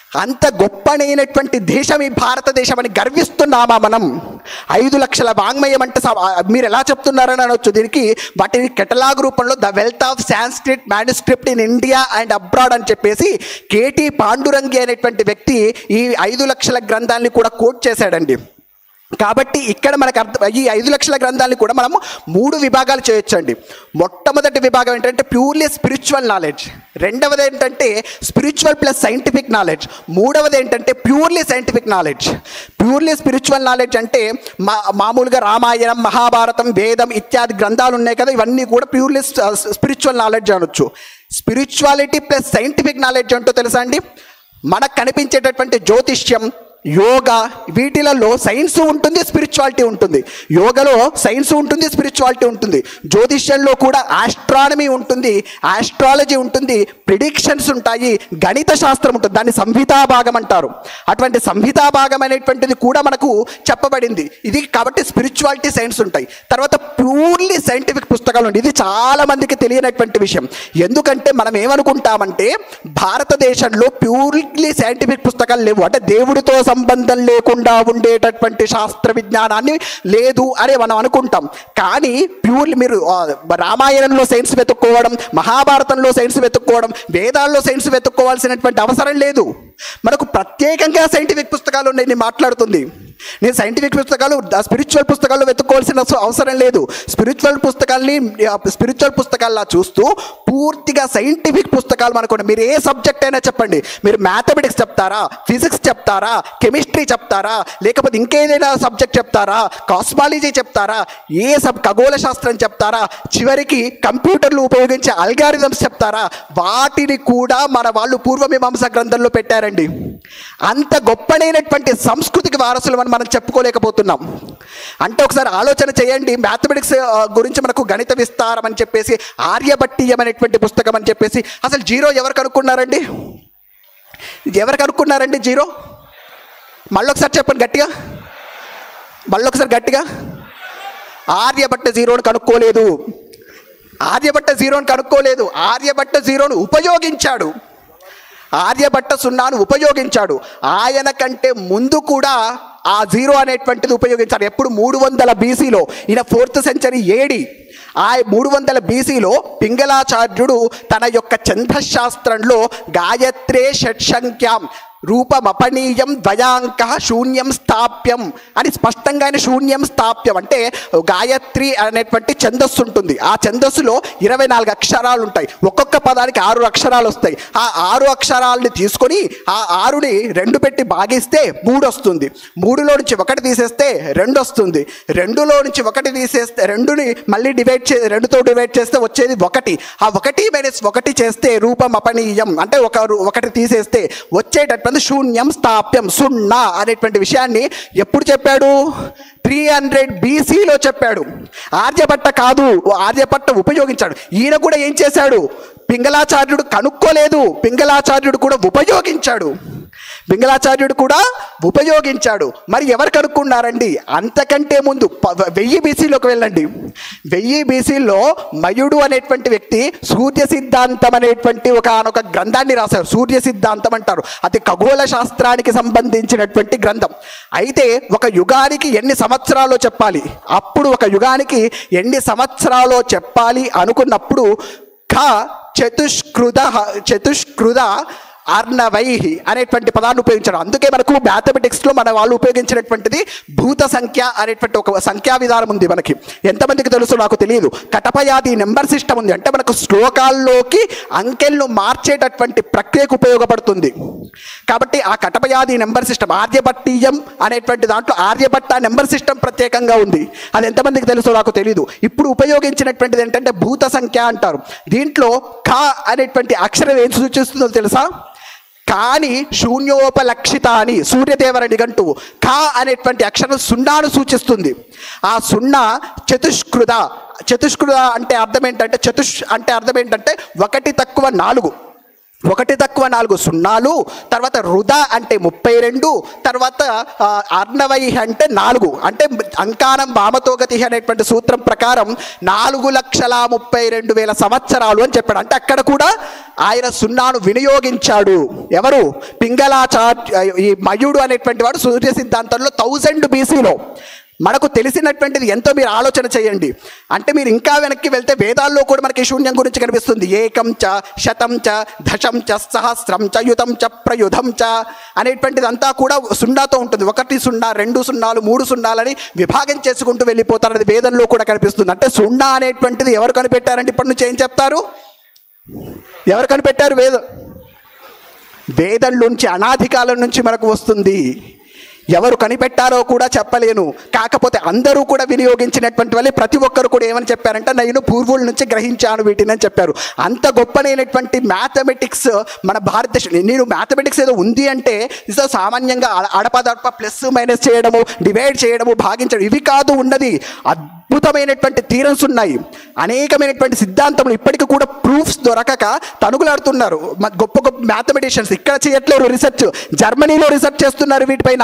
అంత గొప్పనైనటువంటి దేశం ఈ భారతదేశం అని గర్విస్తున్నామా మనం ఐదు లక్షల వాంగ్మయం అంటే స- ఆ, మీరు ఎలా చెప్తున్నారని అనొచ్చు దీనికి వాటిని కెటలాగ్ రూపంలో the wealth of Sanskrit manuscript in India and abroad అని చెప్పేసి కేటీ పాండురంగి అనేటువంటి వ్యక్తి ఈ ఐదు లక్షల గ్రంథాన్ని కూడా కోట్ చేశాడండి కాబట్టి ఇక్కడ మనకు అర్థం ఈ ఐదు లక్షల గ్రంథాలని కూడా మనము మూడు విభాగాలు చేయొచ్చండి మొట్టమొదటి విభాగం ఏంటంటే ప్యూర్లీ స్పిరిచువల్ నాలెడ్జ్ రెండవది ఏంటంటే స్పిరిచువల్ ప్లస్ సైంటిఫిక్ నాలెడ్జ్ మూడవది ఏంటంటే purely scientific knowledge purely spiritual knowledge అంటే మా మామూలుగా రామాయణం మహాభారతం వేదం ఇత్యాది గ్రంథాలు ఉన్నాయి కదా ఇవన్నీ కూడా ప్యూర్లీ స్పిరిచువల్ నాలెడ్జ్ అనొచ్చు స్పిరిచువాలిటీ ప్లస్ సైంటిఫిక్ నాలెడ్జ్ అంటూ తెలుసా అండి మనకు కనిపించేటటువంటి జ్యోతిష్యం యోగా వీటిలలో సైన్స్ ఉంటుంది స్పిరిచువాలిటీ ఉంటుంది యోగలో సైన్స్ ఉంటుంది స్పిరిచువాలిటీ ఉంటుంది జ్యోతిష్యంలో కూడా ఆస్ట్రానమీ ఉంటుంది ఆస్ట్రాలజీ ఉంటుంది ప్రిడిక్షన్స్ ఉంటాయి గణిత శాస్త్రం ఉంటుంది దాన్ని సంహితా భాగం అంటారు అటువంటి సంహితా భాగం అనేటువంటిది కూడా మనకు చెప్పబడింది ఇది కాబట్టి స్పిరిచువాలిటీ సైన్స్ ఉంటాయి తర్వాత ప్యూర్లీ సైంటిఫిక్ పుస్తకాలు ఉంటాయి ఇది చాలా మందికి తెలియనటువంటి విషయం ఎందుకంటే మనం ఏమనుకుంటామంటే భారతదేశంలో ప్యూర్లీ సైంటిఫిక్ పుస్తకాలు లేవు అంటే దేవుడితో సంబంధం లేకుండా ఉండేటటువంటి శాస్త్ర విజ్ఞానాన్ని లేదు అని మనం అనుకుంటాం కానీ ప్యూర్లీ మీరు ఆ, రామాయణంలో సైన్స్ వెతుక్కోవడం మహాభారతంలో సైన్స్ వెతుక్కోవడం వేదాల్లో సైన్స్ వెతుక్కోవాల్సినటువంటి అవసరం లేదు మనకు ప్రత్యేకంగా సైంటిఫిక్ పుస్తకాలు ఉన్నాయి నేను మాట్లాడుతుంది నేను సైంటిఫిక్ పుస్తకాలు స్పిరిచువల్ పుస్తకాలు వెతుక్కోవాల్సిన అవస- అవసరం లేదు స్పిరిచువల్ పుస్తకాల్ని స్పిరిచువల్ పుస్తకాల్లా చూస్తూ పూర్తిగా సైంటిఫిక్ పుస్తకాలు మనకు ఉన్నాయి. మీరు ఏ సబ్జెక్ట్ అయినా చెప్పండి మీరు మ్యాథమెటిక్స్ చెప్తారా ఫిజిక్స్ చెప్తారా కెమిస్ట్రీ చెప్తారా లేకపోతే ఇంకేదైనా సబ్జెక్ట్ చెప్తారా కాస్మాలజీ చెప్తారా ఏ సబ్ ఖగోళ శాస్త్రం చెప్తారా చివరికి కంప్యూటర్లు ఉపయోగించే అల్గారిథమ్స్ చెప్తారా వాటిని కూడా మన వాళ్ళు పూర్వమీమాంస గ్రంథంలో పెట్టారండి అంత గొప్పనైనటువంటి సంస్కృతికి వారసులు అని మనం చెప్పుకోలేకపోతున్నాం అంటే ఒకసారి ఆలోచన చేయండి మ్యాథమెటిక్స్ గురించి మనకు గణిత విస్తారం అని చెప్పేసి ఆర్యభట్టీయం అనేటువంటి పుస్తకం అని చెప్పేసి అసలు జీరో ఎవరు కనుక్కున్నారండి ఎవరు కనుక్కున్నారండి జీరో మళ్ళీ ఒకసారి చెప్పండి గట్టిగా మళ్ళీ ఒకసారి గట్టిగా ఆర్యభట్ట జీరోని కనుక్కోలేదు ఆర్యభట్ట జీరోని కనుక్కోలేదు ఆర్యభట్ట జీరోను ఉపయోగించాడు ఆర్యభట్ట సున్నాను ఉపయోగించాడు ఆయన కంటే ముందు కూడా ఆ జీరో అనేటువంటిది ఉపయోగించాడు ఎప్పుడు మూడు వందల బీసీలో ఈయన ఫోర్త్ సెంచరీ ఏడి ఆ మూడు వందల బీసీలో పింగళాచార్యుడు తన యొక్క ఛందశాస్త్రంలో గాయత్రే షట్సంఖ్యాం రూపమపనీయం ద్వయాంక శూన్యం స్థాప్యం అని స్పష్టంగా ఆయన శూన్యం స్థాప్యం అంటే గాయత్రి అనేటువంటి ఛందస్సు ఉంటుంది ఆ ఛందస్సులో ఇరవై నాలుగు అక్షరాలు ఉంటాయి ఒక్కొక్క పదానికి ఆరు అక్షరాలు వస్తాయి ఆ ఆరు అక్షరాలని తీసుకొని ఆ ఆరుని రెండు పెట్టి భాగిస్తే మూడు వస్తుంది మూడులో నుంచి ఒకటి తీసేస్తే రెండు వస్తుంది రెండులో నుంచి ఒకటి తీసేస్తే రెండుని మళ్ళీ డివైడ్ చే రెండుతో డివైడ్ చేస్తే వచ్చేది ఒకటి ఆ ఒకటి మైనస్ ఒకటి చేస్తే రూపం అపనీయం అంటే ఒక రు- ఒకటి తీసేస్తే వచ్చేటటువంటి శూన్యం స్థాప్యం సున్నా అనేటువంటి విషయాన్ని ఎప్పుడు చెప్పాడు త్రీ హండ్రెడ్ బీసీలో చెప్పాడు ఆర్యభట్ట కాదు ఆర్యభట్ట ఉపయోగించాడు ఈయన కూడా ఏం చేశాడు పింగళాచార్యుడు కనుక్కోలేదు పింగళాచార్యుడు కూడా ఉపయోగించాడు పింగళాచార్యుడు కూడా ఉపయోగించాడు మరి ఎవరు కనుక్కున్నారండి అంతకంటే ముందు ప- వెయ్యి బీసీలోకి వెళ్ళండి వెయ్యి బీసీలో మయుడు అనేటువంటి వ్యక్తి సూర్య సిద్ధాంతం అనేటువంటి ఒక ఒక గ్రంథాన్ని రాశారు సూర్య సిద్ధాంతం అంటారు అది ఖగోళ శాస్త్రానికి సంబంధించినటువంటి గ్రంథం అయితే ఒక యుగానికి ఎన్ని సంవత్సరాలు చెప్పాలి అప్పుడు ఒక యుగానికి ఎన్ని సంవత్సరాలు చెప్పాలి అనుకున్నప్పుడు ఖ చతుష్కృత చతుష్కృత అర్ణవైహి అనేటువంటి పదాన్ని ఉపయోగించారు అందుకే మనకు మ్యాథమెటిక్స్లో మన వాళ్ళు ఉపయోగించినటువంటిది భూత సంఖ్య అనేటువంటి ఒక సంఖ్యా విధానం ఉంది మనకి ఎంతమందికి తెలుసు నాకు తెలియదు కటపయాది నెంబర్ సిస్టమ్ ఉంది అంటే మనకు శ్లోకాల్లోకి అంకెలను మార్చేటటువంటి ప్రక్రియకు ఉపయోగపడుతుంది కాబట్టి ఆ కటపయాది నెంబర్ సిస్టమ్ ఆర్యభట్టీయం అనేటువంటి దాంట్లో ఆర్యభట్ట నెంబర్ సిస్టమ్ ప్రత్యేకంగా ఉంది అది ఎంతమందికి తెలుసో నాకు తెలియదు ఇప్పుడు ఉపయోగించినటువంటిది ఏంటంటే భూత సంఖ్య అంటారు దీంట్లో క అనేటువంటి అక్షరం ఏం సూచిస్తుందో తెలుసా కానీ శూన్యోపలక్షిత అని సూర్యదేవర నిఘంటువు కా అనేటువంటి అక్షరం సున్నాను సూచిస్తుంది ఆ సున్నా చతుష్కృత చతుష్కృత అంటే అర్థం ఏంటంటే చతుష్ అంటే అర్థం ఏంటంటే ఒకటి తక్కువ నాలుగు ఒకటి తక్కువ నాలుగు సున్నాలు తర్వాత రుద అంటే ముప్పై రెండు తర్వాత ఆ, అర్ణవై అంటే నాలుగు అంటే అంకానం వామతోగతి అనేటువంటి సూత్రం ప్రకారం నాలుగు లక్షల ముప్పై రెండు వేల సంవత్సరాలు అని చెప్పాడు అంటే అక్కడ కూడా ఆయన సున్నాను వినియోగించాడు ఎవరు పింగళాచార్య ఈ మయుడు అనేటువంటి వాడు సూర్య సిద్ధాంతంలో థౌజండ్ బీసీలో మనకు తెలిసినటువంటిది ఎంతో మీరు ఆలోచన చేయండి అంటే మీరు ఇంకా వెనక్కి వెళ్తే వేదాల్లో కూడా మనకి శూన్యం గురించి కనిపిస్తుంది ఏకం చ శతం చ దశం చ సహస్రం చ యుతం చ ప్రయుధం చ అనేటువంటిది అంతా కూడా సున్నాతో ఉంటుంది ఒకటి సున్నా రెండు సున్నాలు మూడు సున్నాలని విభాగం చేసుకుంటూ వెళ్ళిపోతారు అది వేదంలో కూడా కనిపిస్తుంది అంటే సున్నా అనేటువంటిది ఎవరు కనిపెట్టారంటే ఇప్పటి నుంచి ఏం చెప్తారు ఎవరు కనిపెట్టారు వేదం వేదం నుంచి అనాది కాలం నుంచి మనకు వస్తుంది ఎవరు కనిపెట్టారో కూడా చెప్పలేను కాకపోతే అందరూ కూడా వినియోగించినటువంటి వాళ్ళే ప్రతి ఒక్కరు కూడా ఏమని చెప్పారంటే నేను పూర్వుల నుంచి గ్రహించాను వీటిని అని చెప్పారు అంత గొప్పనైనటువంటి మ్యాథమెటిక్స్ మన భారతదేశం నేను మ్యాథమెటిక్స్ ఏదో ఉంది అంటే ఇదో సామాన్యంగా అడ- అడపదడప ప్లస్ మైనస్ చేయడము డివైడ్ చేయడము భాగించడం ఇవి కాదు ఉన్నది అద్భుతమైనటువంటి థీరమ్స్ ఉన్నాయి అనేకమైనటువంటి సిద్ధాంతములు ఇప్పటికీ కూడా ప్రూఫ్స్ దొరకక తనుగులాడుతున్నారు మ- గొప్ప గొప్ప మ్యాథమెటిషియన్స్ ఇక్కడ చేయట్లేరు రీసెర్చ్ జర్మనీలో రీసెర్చ్ చేస్తున్నారు వీటిపైన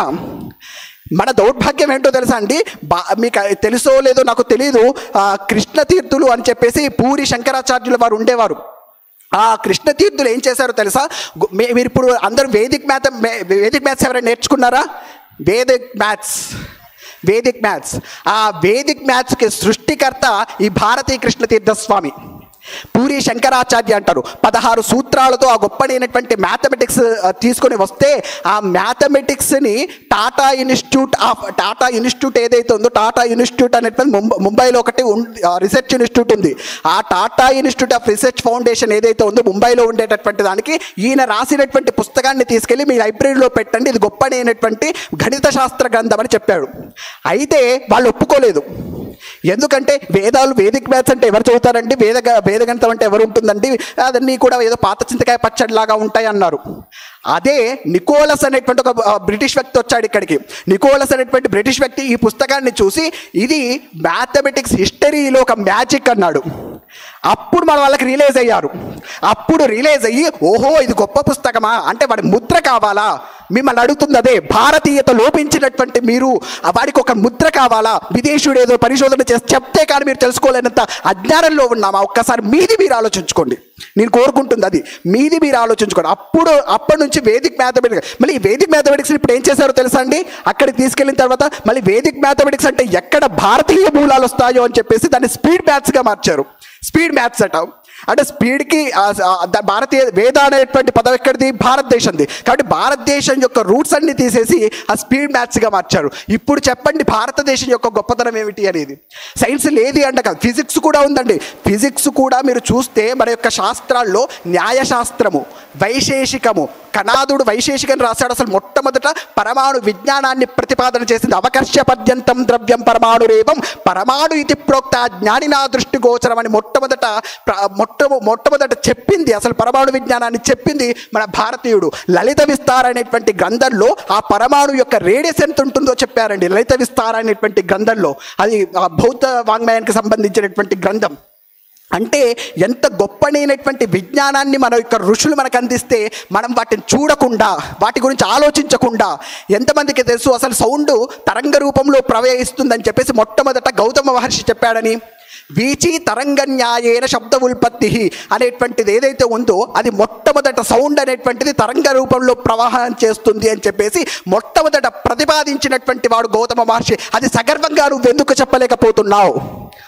మన దౌర్భాగ్యం ఏంటో తెలుసా అండి బా మీకు తెలుసో లేదో నాకు తెలియదు ఆ, కృష్ణ తీర్థులు అని చెప్పేసి పూరి శంకరాచార్యుల వారు ఉండేవారు ఆ కృష్ణ తీర్థులు ఏం చేశారో తెలుసా గు- మీ- మీరు ఇప్పుడు అందరూ వేదిక్ మ్యాథ్ వేదిక్ మ్యాథ్స్ ఎవరైనా నేర్చుకున్నారా వేదిక్ మ్యాథ్స్ వేదిక్ మ్యాథ్స్ ఆ వేదిక్ మ్యాథ్స్కి సృష్టికర్త ఈ భారతీ కృష్ణ తీర్థ స్వామి పూరి శంకరాచార్య అంటారు పదహారు సూత్రాలతో ఆ గొప్పనైనటువంటి మ్యాథమెటిక్స్ తీసుకొని వస్తే ఆ మ్యాథమెటిక్స్ని Tata institute of Tata institute ఏదైతే ఉందో టాటా ఇన్స్టిట్యూట్ అనేటువంటి ముంబై ముంబైలో ఒకటి రీసెర్చ్ ఇన్స్టిట్యూట్ ఉంది ఆ Tata institute of research foundation ఏదైతే ఉందో ముంబైలో ఉండేటటువంటి దానికి ఈయన రాసినటువంటి పుస్తకాన్ని తీసుకెళ్ళి మీ లైబ్రరీలో పెట్టండి ఇది గొప్పనైనటువంటి గణిత శాస్త్ర గ్రంథం అని చెప్పాడు అయితే వాళ్ళు ఒప్పుకోలేదు ఎందుకంటే వేదాలు వేదిక మ్యాథ్స్ అంటే ఎవరు చదువుతారండి వేద వేదగణితం అంటే ఎవరు ఉంటుందండి అదన్నీ కూడా ఏదో పాత చింతకాయ పచ్చడిలాగా ఉంటాయి అన్నారు అదే నికోలస్ అనేటువంటి ఒక ఆ, బ్రిటిష్ వ్యక్తి వచ్చాడు ఇక్కడికి నికోలస్ అనేటువంటి బ్రిటిష్ వ్యక్తి ఈ పుస్తకాన్ని చూసి ఇది మ్యాథమెటిక్స్ హిస్టరీలో ఒక మ్యాజిక్ అన్నాడు అప్పుడు మన వాళ్ళకి రిలీజ్ అయ్యారు అప్పుడు రిలీజ్ అయ్యి ఓహో ఇది గొప్ప పుస్తకమా అంటే వాడి ముద్ర కావాలా మిమ్మల్ని అడుగుతుంది అదే భారతీయత లోపించినటువంటి మీరు ఆ వాడికి ఒక ముద్ర కావాలా విదేశీయుడు ఏదో పరిశోధన చేసి చెప్తే కానీ మీరు తెలుసుకోలేనంత అజ్ఞానంలో ఉన్నామా ఒక్కసారి మీది మీరు ఆలోచించుకోండి నేను కోరుకుంటుంది అది మీది మీరు ఆలోచించుకోండి అప్పుడు అప్పటి నుంచి వేదిక్ మ్యాథమెటిక్స్ మళ్ళీ ఈ వేదిక్ మ్యాథమెటిక్స్ ఇప్పుడు ఏం చేశారో తెలుసా అండి అక్కడికి తీసుకెళ్ళిన తర్వాత మళ్ళీ వేదిక్ మ్యాథమెటిక్స్ అంటే ఎక్కడ భారతీయ మూలాలు వస్తాయో అని చెప్పేసి దాన్ని స్పీడ్ మ్యాథ్స్గా మార్చారు స్పీడ్ మ్యాథ్స్ అట అంటే స్పీడ్కి ఆ, ఆ, ద- భారతీయ వేద అనేటువంటి పదం ఎక్కడిది భారతదేశంది కాబట్టి భారతదేశం యొక్క రూట్స్ అన్ని తీసేసి ఆ స్పీడ్ మ్యాథ్స్గా మార్చారు ఇప్పుడు చెప్పండి భారతదేశం యొక్క గొప్పతనం ఏమిటి అనేది సైన్స్ లేది అంట కాదు ఫిజిక్స్ కూడా ఉందండి ఫిజిక్స్ కూడా మీరు చూస్తే మన యొక్క శాస్త్రాల్లో న్యాయశాస్త్రము వైశేషికము కణాదుడు వైశేషికం రాశాడు అసలు మొట్టమొదట పరమాణు విజ్ఞానాన్ని ప్రతిపాదన చేసింది అవకర్ష పర్యంతం ద్రవ్యం పరమాణు రేవం పరమాణు ఇది ప్రోక్త జ్ఞానినా దృష్టి గోచరం అని మొట్టమొదట ప్ర- మొట్ట మొట్టమొదట చెప్పింది అసలు పరమాణు విజ్ఞానాన్ని చెప్పింది మన భారతీయుడు లలిత విస్తార అనేటువంటి గ్రంథంలో ఆ పరమాణు యొక్క రేడియస్ ఎంత ఉంటుందో చెప్పారండి లలిత విస్తార అనేటువంటి గ్రంథంలో అది ఆ బౌద్ధ వాంగ్మయానికి సంబంధించినటువంటి గ్రంథం అంటే ఎంత గొప్పనైనటువంటి విజ్ఞానాన్ని మన యొక్క ఋషులు మనకు అందిస్తే మనం వాటిని చూడకుండా వాటి గురించి ఆలోచించకుండా ఎంతమందికి తెలుసు అసలు సౌండ్ తరంగ రూపంలో ప్రవహిస్తుందని చెప్పేసి మొట్టమొదట గౌతమ మహర్షి చెప్పాడని వీచి తరంగ న్యాయేన శబ్ద ఉల్పత్తి అనేటువంటిది ఏదైతే ఉందో అది మొట్టమొదట సౌండ్ అనేటువంటిది తరంగ రూపంలో ప్రవాహం చేస్తుంది అని చెప్పేసి మొట్టమొదట ప్రతిపాదించినటువంటి వాడు గౌతమ మహర్షి అది సగర్వంగా నువ్వు ఎందుకు చెప్పలేకపోతున్నావు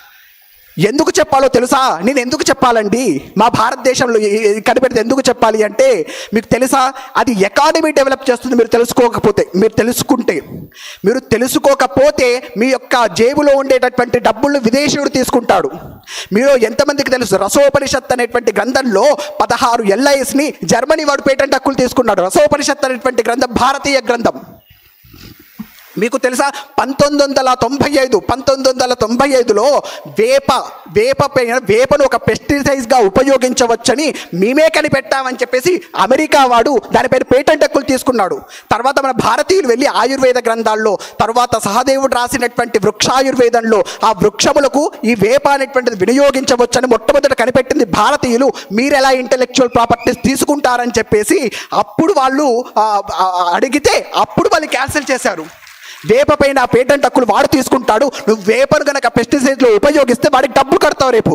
ఎందుకు చెప్పాలో తెలుసా నేను ఎందుకు చెప్పాలండి మా భారతదేశంలో ఈ- ఈ కనిపెడితే ఎందుకు చెప్పాలి అంటే మీకు తెలుసా అది ఎకానమీ డెవలప్ చేస్తుంది మీరు తెలుసుకోకపోతే మీరు తెలుసుకుంటే మీరు తెలుసుకోకపోతే మీ యొక్క జేబులో ఉండేటటువంటి డబ్బులు విదేశీయుడు తీసుకుంటాడు మీరు ఎంతమందికి తెలుసు రసోపనిషత్ అనేటువంటి గ్రంథంలో పదహారు ఎల్ఐఎస్ని జర్మనీ వాడు పేటెంట్ హక్కులు తీసుకున్నాడు రసోపనిషత్ అనేటువంటి గ్రంథం భారతీయ గ్రంథం మీకు తెలుసా పంతొమ్మిది వందల తొంభై ఐదు పంతొమ్మిది వందల తొంభై ఐదులో వేప వేప పైన వేపను ఒక పెస్టిసైడ్గా ఉపయోగించవచ్చని మేమే కనిపెట్టామని చెప్పేసి అమెరికా వాడు దానిపైన పేటెంట్ హక్కులు తీసుకున్నాడు తర్వాత మన భారతీయులు వెళ్ళి ఆయుర్వేద గ్రంథాల్లో తర్వాత సహదేవుడు రాసినటువంటి వృక్షాయుర్వేదంలో ఆ వృక్షములకు ఈ వేప అనేటువంటిది వినియోగించవచ్చని మొట్టమొదట కనిపెట్టింది భారతీయులు మీరు ఎలా ఇంటెలెక్చువల్ ప్రాపర్టీస్ తీసుకుంటారని చెప్పేసి అప్పుడు వాళ్ళు ఆ, ఆ, అడిగితే అప్పుడు వాళ్ళు క్యాన్సిల్ చేశారు వేప పైన ఆ పేటెంట్ హక్కులు వాడు తీసుకుంటాడు నువ్వు వేపను గనక పెస్టిసైడ్లో ఉపయోగిస్తే వాడికి డబ్బులు కడతావు రేపు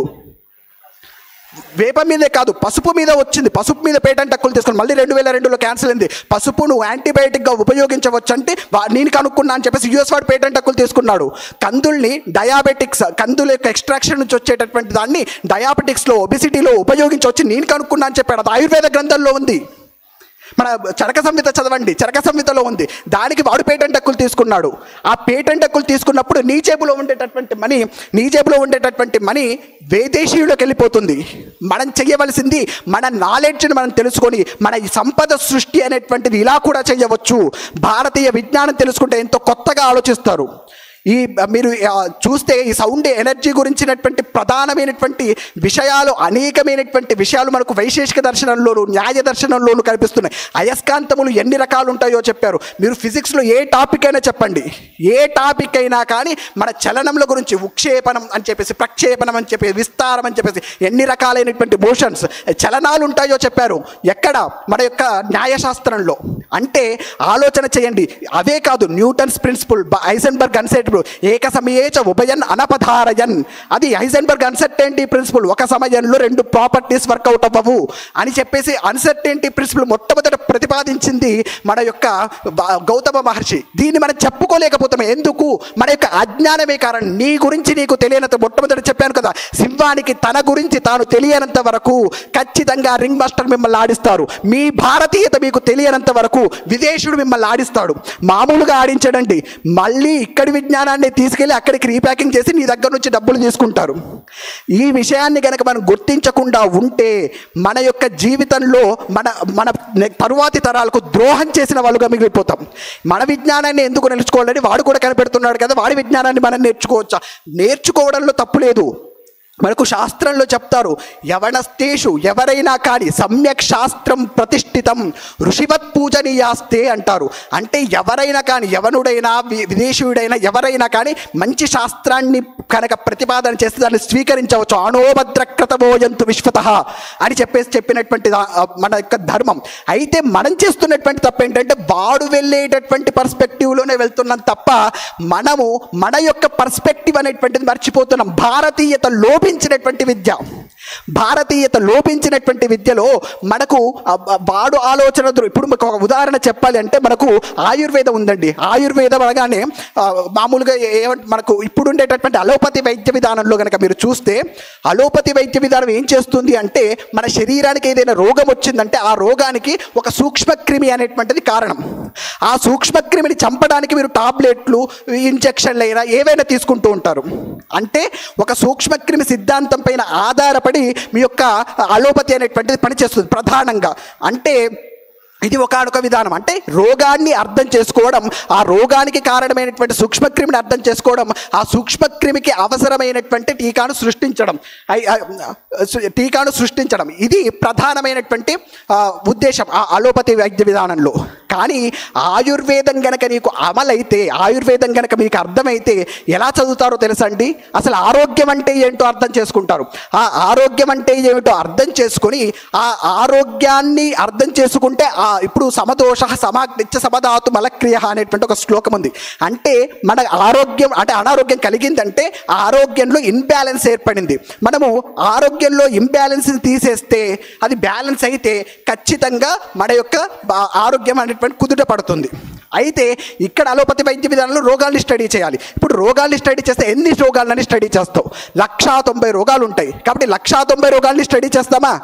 వేప మీదే కాదు పసుపు మీద వచ్చింది పసుపు మీద పేటెంట్ హక్కులు తీసుకుని మళ్ళీ రెండు వేల రెండులో క్యాన్సిల్ అయింది పసుపు నువ్వు యాంటీబయాటిక్గా ఉపయోగించవచ్చు అంటే వా- నేను కనుక్కున్నా అని చెప్పేసి యూఎస్ వాడు పేటెంట్ హక్కులు తీసుకున్నాడు కందుల్ని డయాబెటిక్స్ కందుల యొక్క ఎక్స్ట్రాక్షన్ నుంచి వచ్చేటటువంటి దాన్ని డయాబెటిక్స్లో ఒబిసిటీలో ఉపయోగించవచ్చు నేను కనుక్కున్నా అని చెప్పాడు అది ఆయుర్వేద గ్రంథంలో ఉంది మన చరక సంహిత చదవండి చరక సంహితలో ఉంది దానికి వాడు పేటెంట్ హక్కులు తీసుకున్నాడు ఆ పేటెంట్ హక్కులు తీసుకున్నప్పుడు నీ జేబులో ఉండేటటువంటి మనీ నీ జేబులో ఉండేటటువంటి మనీ విదేశీయులకు వెళ్ళిపోతుంది మనం చేయవలసింది మన నాలెడ్జ్ని మనం తెలుసుకొని మన ఈ సంపద సృష్టి అనేటువంటిది ఇలా కూడా చేయవచ్చు భారతీయ విజ్ఞానం తెలుసుకుంటే ఎంతో కొత్తగా ఆలోచిస్తారు ఈ మీరు ఆ, చూస్తే ఈ సౌండ్ ఎనర్జీ గురించినటువంటి ప్రధానమైనటువంటి విషయాలు అనేకమైనటువంటి విషయాలు మనకు వైశేషిక దర్శనంలోను న్యాయ దర్శనంలోను కనిపిస్తున్నాయి అయస్కాంతములు ఎన్ని రకాలు ఉంటాయో చెప్పారు మీరు ఫిజిక్స్లో ఏ టాపిక్ అయినా చెప్పండి ఏ టాపిక్ అయినా కానీ మన చలనముల గురించి ఉక్షేపణం అని చెప్పేసి ప్రక్షేపణం అని చెప్పేసి విస్తారం అని చెప్పేసి ఎన్ని రకాలైనటువంటి మోషన్స్ చలనాలు ఉంటాయో చెప్పారు ఎక్కడ మన యొక్క న్యాయశాస్త్రంలో అంటే ఆలోచన చేయండి అవే కాదు న్యూటన్స్ ప్రిన్సిపల్ ఐసెన్బర్గ్ అన్సెట్ ఏక సమయేచ ఉభయన్ అనపధారయన్ అది ఐసెన్బర్గ్ అన్సర్టెంటీ ప్రిన్సిపల్ ఒక సమయంలో రెండు ప్రాపర్టీస్ వర్కౌట్ అవ్వవు అని చెప్పేసి అన్సర్టెంటీ ప్రిన్సిపల్ మొట్టమొదట ప్రతిపాదించింది మన యొక్క బ- గౌతమ మహర్షి దీన్ని మనం చెప్పుకోలేకపోతాం ఎందుకు మన యొక్క అజ్ఞానమే కారణం నీ గురించి నీకు తెలియనంత మొట్టమొదటి చెప్పాను కదా సింహానికి తన గురించి తాను తెలియనంత వరకు ఖచ్చితంగా రింగ్ మాస్టర్ మిమ్మల్ని ఆడిస్తారు మీ భారతీయత మీకు తెలియనంత వరకు విదేశీయుడు మిమ్మల్ని ఆడిస్తాడు మామూలుగా ఆడించడండి మళ్ళీ ఇక్కడి విజ్ఞానాన్ని తీసుకెళ్ళి అక్కడికి రీప్యాకింగ్ చేసి నీ దగ్గర నుంచి డబ్బులు తీసుకుంటారు ఈ విషయాన్ని కనుక మనం గుర్తించకుండా ఉంటే మన యొక్క జీవితంలో మన మన నె- తరువాతి తరాలకు ద్రోహం చేసిన వాళ్ళుగా మిగిలిపోతాం మన విజ్ఞానాన్ని ఎందుకు నేర్చుకోవాలని వాడు కూడా కనిపెడుతున్నాడు కదా వాడి విజ్ఞానాన్ని మనం నేర్చుకోవచ్చా నేర్చుకోవడంలో తప్పు లేదు మనకు శాస్త్రంలో చెప్తారు యవనస్తేషు ఎవరైనా కానీ సమ్యక్ శాస్త్రం ప్రతిష్ఠితం ఋషివత్ పూజనీయాస్తే అంటారు అంటే ఎవరైనా కానీ యవనుడైనా వి- విదేశీయుడైనా ఎవరైనా కానీ మంచి శాస్త్రాన్ని కనుక ప్రతిపాదన చేస్తే దాన్ని స్వీకరించవచ్చు అణోభద్రక్రతమోయంతు విశ్వత అని చెప్పేసి చెప్పినటువంటి దా- ఆ మన యొక్క ధర్మం అయితే మనం చేస్తున్నటువంటి తప్పు ఏంటంటే వాడు వెళ్ళేటటువంటి పర్స్పెక్టివ్లోనే వెళ్తున్నాం తప్ప మనము మన యొక్క పర్స్పెక్టివ్ అనేటువంటిది మర్చిపోతున్నాం భారతీయత లోపించినటువంటి విద్య భారతీయత లోపించినటువంటి విద్యలో మనకు ఆ బ- వాడు ఆలోచన ధృ- ఇప్పుడు మీకు ఒక ఉదాహరణ చెప్పాలి అంటే మనకు ఆయుర్వేదం ఉందండి ఆయుర్వేదం అనగానే ఆ, మామూలుగా ఏమంటే మనకు ఇప్పుడు ఉండేటటువంటి అలోపతి వైద్య విధానంలో కనుక మీరు చూస్తే అలోపతి వైద్య విధానం ఏం చేస్తుంది అంటే మన శరీరానికి ఏదైనా రోగం వచ్చిందంటే ఆ రోగానికి ఒక సూక్ష్మక్రిమి అనేటువంటిది కారణం ఆ సూక్ష్మక్రిమిని చంపడానికి మీరు టాబ్లెట్లు ఇంజక్షన్లు అయినా ఏవైనా తీసుకుంటూ ఉంటారు అంటే ఒక సూక్ష్మక్రిమి సిద్ధాంతం పైన ఆధారపడి మీ యొక్క అలోపతి అనేటువంటిది పనిచేస్తుంది ప్రధానంగా అంటే ఇది ఒకనొక విధానం అంటే రోగాన్ని అర్థం చేసుకోవడం ఆ రోగానికి కారణమైనటువంటి సూక్ష్మక్రిమిని అర్థం చేసుకోవడం ఆ సూక్ష్మక్రిమికి అవసరమైనటువంటి టీకాను సృష్టించడం ఐ- ఆ, సు- టీకాను సృష్టించడం ఇది ప్రధానమైనటువంటి ఆ, ఉద్దేశం ఆ అలోపతి వైద్య విధానంలో కానీ ఆయుర్వేదం గనక నీకు అమలైతే ఆయుర్వేదం గనక మీకు అర్థమైతే ఎలా చదువుతారో తెలుసండి అసలు ఆరోగ్యం అంటే ఏంటో అర్థం చేసుకుంటారు ఆ ఆరోగ్యం అంటే ఏమిటో అర్థం చేసుకొని ఆ ఆరోగ్యాన్ని అర్థం చేసుకుంటే ఆ ఇప్పుడు సమదోష సమా నిత్య సమధాతు మలక్రియ అనేటువంటి ఒక శ్లోకం ఉంది అంటే మన ఆరోగ్యం అంటే అనారోగ్యం కలిగిందంటే ఆ ఆరోగ్యంలో ఇన్బ్యాలెన్స్ ఏర్పడింది మనము ఆరోగ్యంలో ఇంబ్యాలెన్స్ తీసేస్తే అది బ్యాలెన్స్ అయితే ఖచ్చితంగా మన యొక్క బా- ఆరోగ్యం అనేటువంటి కుదుట పడుతుంది అయితే ఇక్కడ అలోపతి వైద్య విధానంలో రోగాల్ని స్టడీ చేయాలి ఇప్పుడు రోగాల్ని స్టడీ చేస్తే ఎన్ని రోగాలని స్టడీ చేస్తావు లక్షా తొంభై రోగాలు ఉంటాయి కాబట్టి లక్షా తొంభై రోగాల్ని స్టడీ చేస్తామా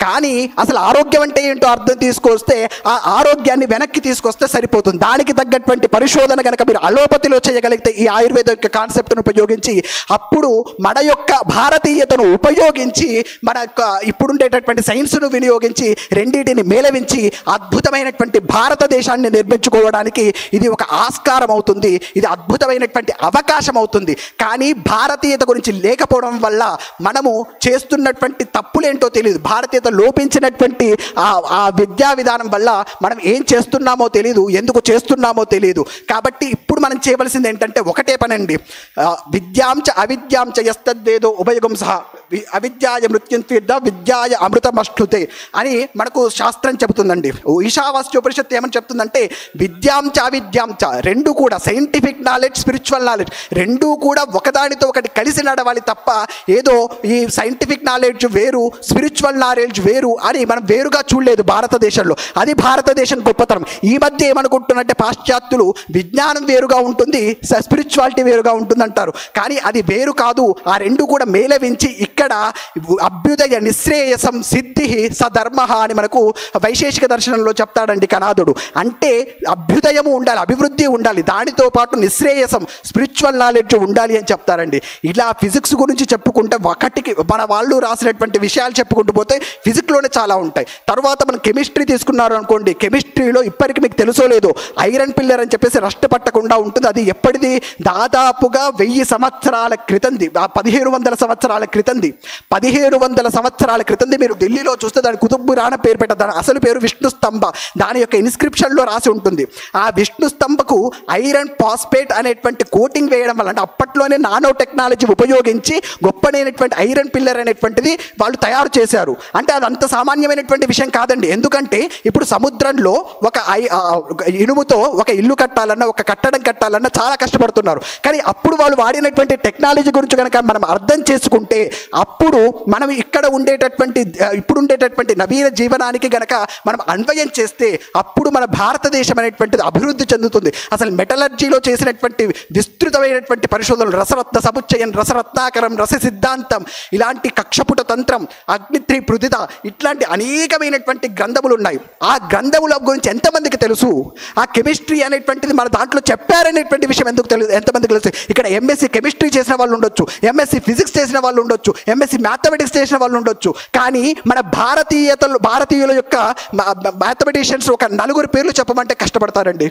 కానీ అసలు ఆరోగ్యం అంటే ఏంటో అర్థం తీసుకొస్తే ఆ ఆరోగ్యాన్ని వెనక్కి తీసుకొస్తే సరిపోతుంది దానికి తగ్గటువంటి పరిశోధన కనుక మీరు అలోపతిలో చేయగలిగితే ఈ ఆయుర్వేద యొక్క కాన్సెప్ట్ను ఉపయోగించి అప్పుడు మన యొక్క భారతీయతను ఉపయోగించి మన యొక్క ఇప్పుడుండేటటువంటి సైన్స్ను వినియోగించి రెండింటిని మేళవించి అద్భుతమైనటువంటి భారతదేశాన్ని నిర్మించుకోవడానికి ఇది ఒక ఆస్కారం అవుతుంది ఇది అద్భుతమైనటువంటి అవకాశం అవుతుంది కానీ భారతీయత గురించి లేకపోవడం వల్ల మనము చేస్తున్నటువంటి తప్పులేంటో తెలియదు భారతీయత లోపించినటువంటి ఆ ఆ విద్యా విధానం వల్ల మనం ఏం చేస్తున్నామో తెలియదు ఎందుకు చేస్తున్నామో తెలియదు కాబట్టి ఇప్పుడు మనం చేయవలసింది ఏంటంటే ఒకటే పనండి ఆ, విద్యాంచ అవిద్యాంచ ఎస్తద్వేదో ఉభయగం సహా వి- అవిద్యాయ మృత్యుంత్విద్ద విద్యాయ అమృతమశ్నుతే అని మనకు శాస్త్రం చెబుతుందండి ఈశావాస్యోపనిషత్తు ఏమని చెప్తుందంటే విద్యాంచ అవిద్యాంచ రెండు కూడా సైంటిఫిక్ నాలెడ్జ్ స్పిరిచువల్ నాలెడ్జ్ రెండు కూడా ఒకదానితో ఒకటి కలిసి నడవాలి తప్ప ఏదో ఈ సైంటిఫిక్ నాలెడ్జ్ వేరు స్పిరిచువల్ నాలెడ్జ్ వేరు అని మనం వేరుగా చూడలేదు భారతదేశంలో అది భారతదేశం గొప్పతనం ఈ మధ్య ఏమనుకుంటున్నట్టే పాశ్చాత్యులు విజ్ఞానం వేరుగా ఉంటుంది స్పిరిచువాలిటీ వేరుగా ఉంటుంది అంటారు కానీ అది వేరు కాదు ఆ రెండు కూడా మేళవించి ఇక్కడ అభ్యుదయ నిశ్రేయసం సిద్ధి సధర్మ అని మనకు వైశేషిక దర్శనంలో చెప్తాడండి కనాదుడు అంటే అభ్యుదయము ఉండాలి అభివృద్ధి ఉండాలి దానితో పాటు నిశ్రేయసం స్పిరిచువల్ నాలెడ్జ్ ఉండాలి అని చెప్తారండి ఇలా ఫిజిక్స్ గురించి చెప్పుకుంటే ఒకటికి మన వాళ్ళు రాసినటువంటి విషయాలు చెప్పుకుంటూ పోతే ఫిజిక్స్లోనే చాలా ఉంటాయి తర్వాత మనం కెమిస్ట్రీ తీసుకున్నారు అనుకోండి కెమిస్ట్రీలో ఇప్పటికి మీకు తెలుసో లేదో ఐరన్ పిల్లర్ అని చెప్పేసి రష్ట పట్టకుండా ఉంటుంది అది ఎప్పటిది దాదాపుగా వెయ్యి సంవత్సరాల క్రితంది ఆ పదిహేను వందల సంవత్సరాల క్రితంది పదిహేను వందల సంవత్సరాల క్రితంది మీరు ఢిల్లీలో చూస్తే దాని కుతుబ్బురాన పేరు పెట్ట దాని అసలు పేరు విష్ణు స్తంభ దాని యొక్క ఇన్స్క్రిప్షన్లో రాసి ఉంటుంది ఆ విష్ణు స్తంభకు ఐరన్ పాస్పేట్ అనేటువంటి కోటింగ్ వేయడం వల్ల అంటే అప్పట్లోనే నానో టెక్నాలజీ ఉపయోగించి గొప్పనైనటువంటి ఐరన్ పిల్లర్ అనేటువంటిది వాళ్ళు తయారు చేశారు అంటే అది అంత సామాన్యమైనటువంటి విషయం కాదండి ఎందుకంటే ఇప్పుడు సముద్రంలో ఒక ఐ ఆ, ఒక ఇనుముతో ఒక ఇల్లు కట్టాలన్నా ఒక కట్టడం కట్టాలన్నా చాలా కష్టపడుతున్నారు కానీ అప్పుడు వాళ్ళు వాడినటువంటి టెక్నాలజీ గురించి కనుక మనం అర్థం చేసుకుంటే అప్పుడు మనం ఇక్కడ ఉండేటటువంటి ఆ, ఇప్పుడు ఉండేటటువంటి నవీన జీవనానికి గనక మనం అన్వయం చేస్తే అప్పుడు మన భారతదేశం అనేటువంటిది అభివృద్ధి చెందుతుంది అసలు మెటలర్జీలో చేసినటువంటి విస్తృతమైనటువంటి పరిశోధనలు రసరత్న సముచ్చయం రసరత్నాకరం రస సిద్ధాంతం ఇలాంటి కక్షపుట తంత్రం అగ్నిత్రి పృథిత ఇట్లాంటి అనేకమైనటువంటి గ్రంథములు ఉన్నాయి ఆ గ్రంథముల గురించి ఎంతమందికి తెలుసు ఆ కెమిస్ట్రీ అనేటువంటిది మన దాంట్లో చెప్పారనేటువంటి విషయం ఎందుకు తెలుసు ఎంతమందికి తెలుసు ఇక్కడ ఎంఎస్సి కెమిస్ట్రీ చేసిన వాళ్ళు ఉండొచ్చు ఎంఎస్సి ఫిజిక్స్ చేసిన వాళ్ళు ఉండొచ్చు ఎంఎస్సి మ్యాథమెటిక్స్ చేసిన వాళ్ళు ఉండొచ్చు కానీ మన భారతీయతలు భారతీయుల యొక్క మ్యాథమెటిషియన్స్ ఒక నలుగురు పేర్లు చెప్పమంటే కష్టపడతారండి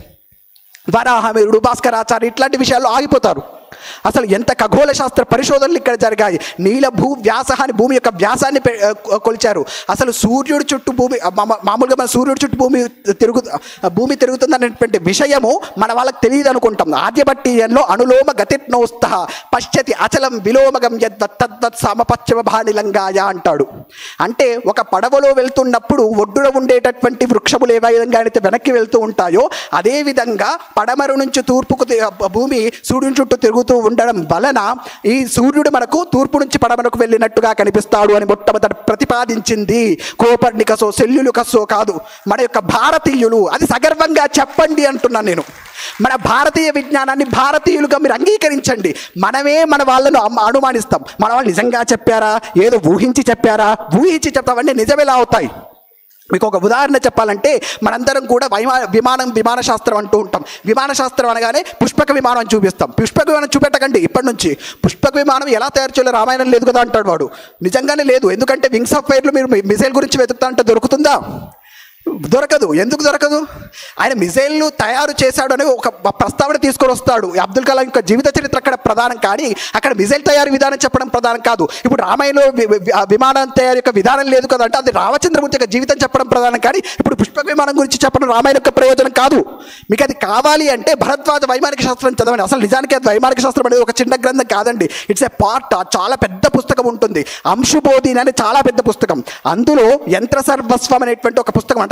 వరాహమీరుడు భాస్కరాచార్య ఇట్లాంటి విషయాల్లో ఆగిపోతారు అసలు ఎంత ఖగోళ శాస్త్ర పరిశోధనలు ఇక్కడ జరిగాయి నీల భూ వ్యాస అని భూమి యొక్క వ్యాసాన్ని పె- ఆ, కొలిచారు అసలు సూర్యుడు చుట్టూ భూమి మామ- మామూలుగా మన సూర్యుడు చుట్టూ భూమి తిరుగు భూమి తిరుగుతుంది అనేటువంటి విషయము మన వాళ్ళకి తెలియదు అనుకుంటాం ఆద్యభట్టీయంలో అనులోమ గతిర్నోస్త పశ్చతి అచలం విలోమగం యద్వత్ తద్వత్ సమపశ్చిమ భానిలంగాయ అంటాడు అంటే ఒక పడవలో వెళ్తున్నప్పుడు ఒడ్డున ఉండేటటువంటి వృక్షములు ఏ విధంగా అయితే వెనక్కి వెళ్తూ ఉంటాయో అదే విధంగా పడమరు నుంచి తూర్పుకు తి- భూమి సూర్యుని చుట్టూ తిరుగుతూ ఉండడం వలన ఈ సూర్యుడు మనకు తూర్పు నుంచి పడమరకు వెళ్ళినట్టుగా కనిపిస్తాడు అని మొట్టమొదట ప్రతిపాదించింది కోపర్నికసో సెల్యులుకసో కాదు మన యొక్క భారతీయులు అది సగర్వంగా చెప్పండి అంటున్నాను నేను మన భారతీయ విజ్ఞానాన్ని భారతీయులుగా మీరు అంగీకరించండి మనమే మన వాళ్ళను అమ్మ- అనుమానిస్తాం మన వాళ్ళు నిజంగా చెప్పారా ఏదో ఊహించి చెప్పారా ఊహించి చెప్తామంటే నిజమేలా అవుతాయి మీకు ఒక ఉదాహరణ చెప్పాలంటే మనందరం కూడా వైమా విమానం విమాన శాస్త్రం అంటూ ఉంటాం విమాన శాస్త్రం అనగానే పుష్పక విమానం అని చూపిస్తాం పుష్పక విమానం చూపెట్టకండి ఇప్పటి నుంచి పుష్పక విమానం ఎలా తయారు చేయాలో రామాయణం లేదు కదా అంటాడు వాడు నిజంగానే లేదు ఎందుకంటే వింగ్స్ ఆఫ్ ఫైర్లు మీరు మిసైల్ గురించి వెతుకుతా అంటే దొరుకుతుందా దొరకదు ఎందుకు దొరకదు ఆయన మిసైల్ను తయారు చేశాడు అని ఒక ప్రస్తావన తీసుకొని వస్తాడు ఈ అబ్దుల్ కలాం యొక్క జీవిత చరిత్ర అక్కడ ప్రధానం కానీ అక్కడ మిసైల్ తయారీ విధానం చెప్పడం ప్రధానం కాదు ఇప్పుడు రామాయణంలో వి- వి- ఆ విమానం తయారీ యొక్క విధానం లేదు కదా అంటే అది రామచంద్రమూర్తి యొక్క జీవితం చెప్పడం ప్రధానం కానీ ఇప్పుడు పుష్పక విమానం గురించి చెప్పడం రామాయణ యొక్క ప్రయోజనం కాదు మీకు అది కావాలి అంటే భరద్వాజ వైమానిక శాస్త్రం చదవండి అసలు నిజానికి అది వైమానిక శాస్త్రం అనేది ఒక చిన్న గ్రంథం కాదండి ఇట్స్ ఏ పార్ట్ చాలా పెద్ద పుస్తకం ఉంటుంది అంశుబోధిని అనే చాలా పెద్ద పుస్తకం అందులో యంత్ర సర్వస్వం అనేటువంటి ఒక పుస్తకం అంటే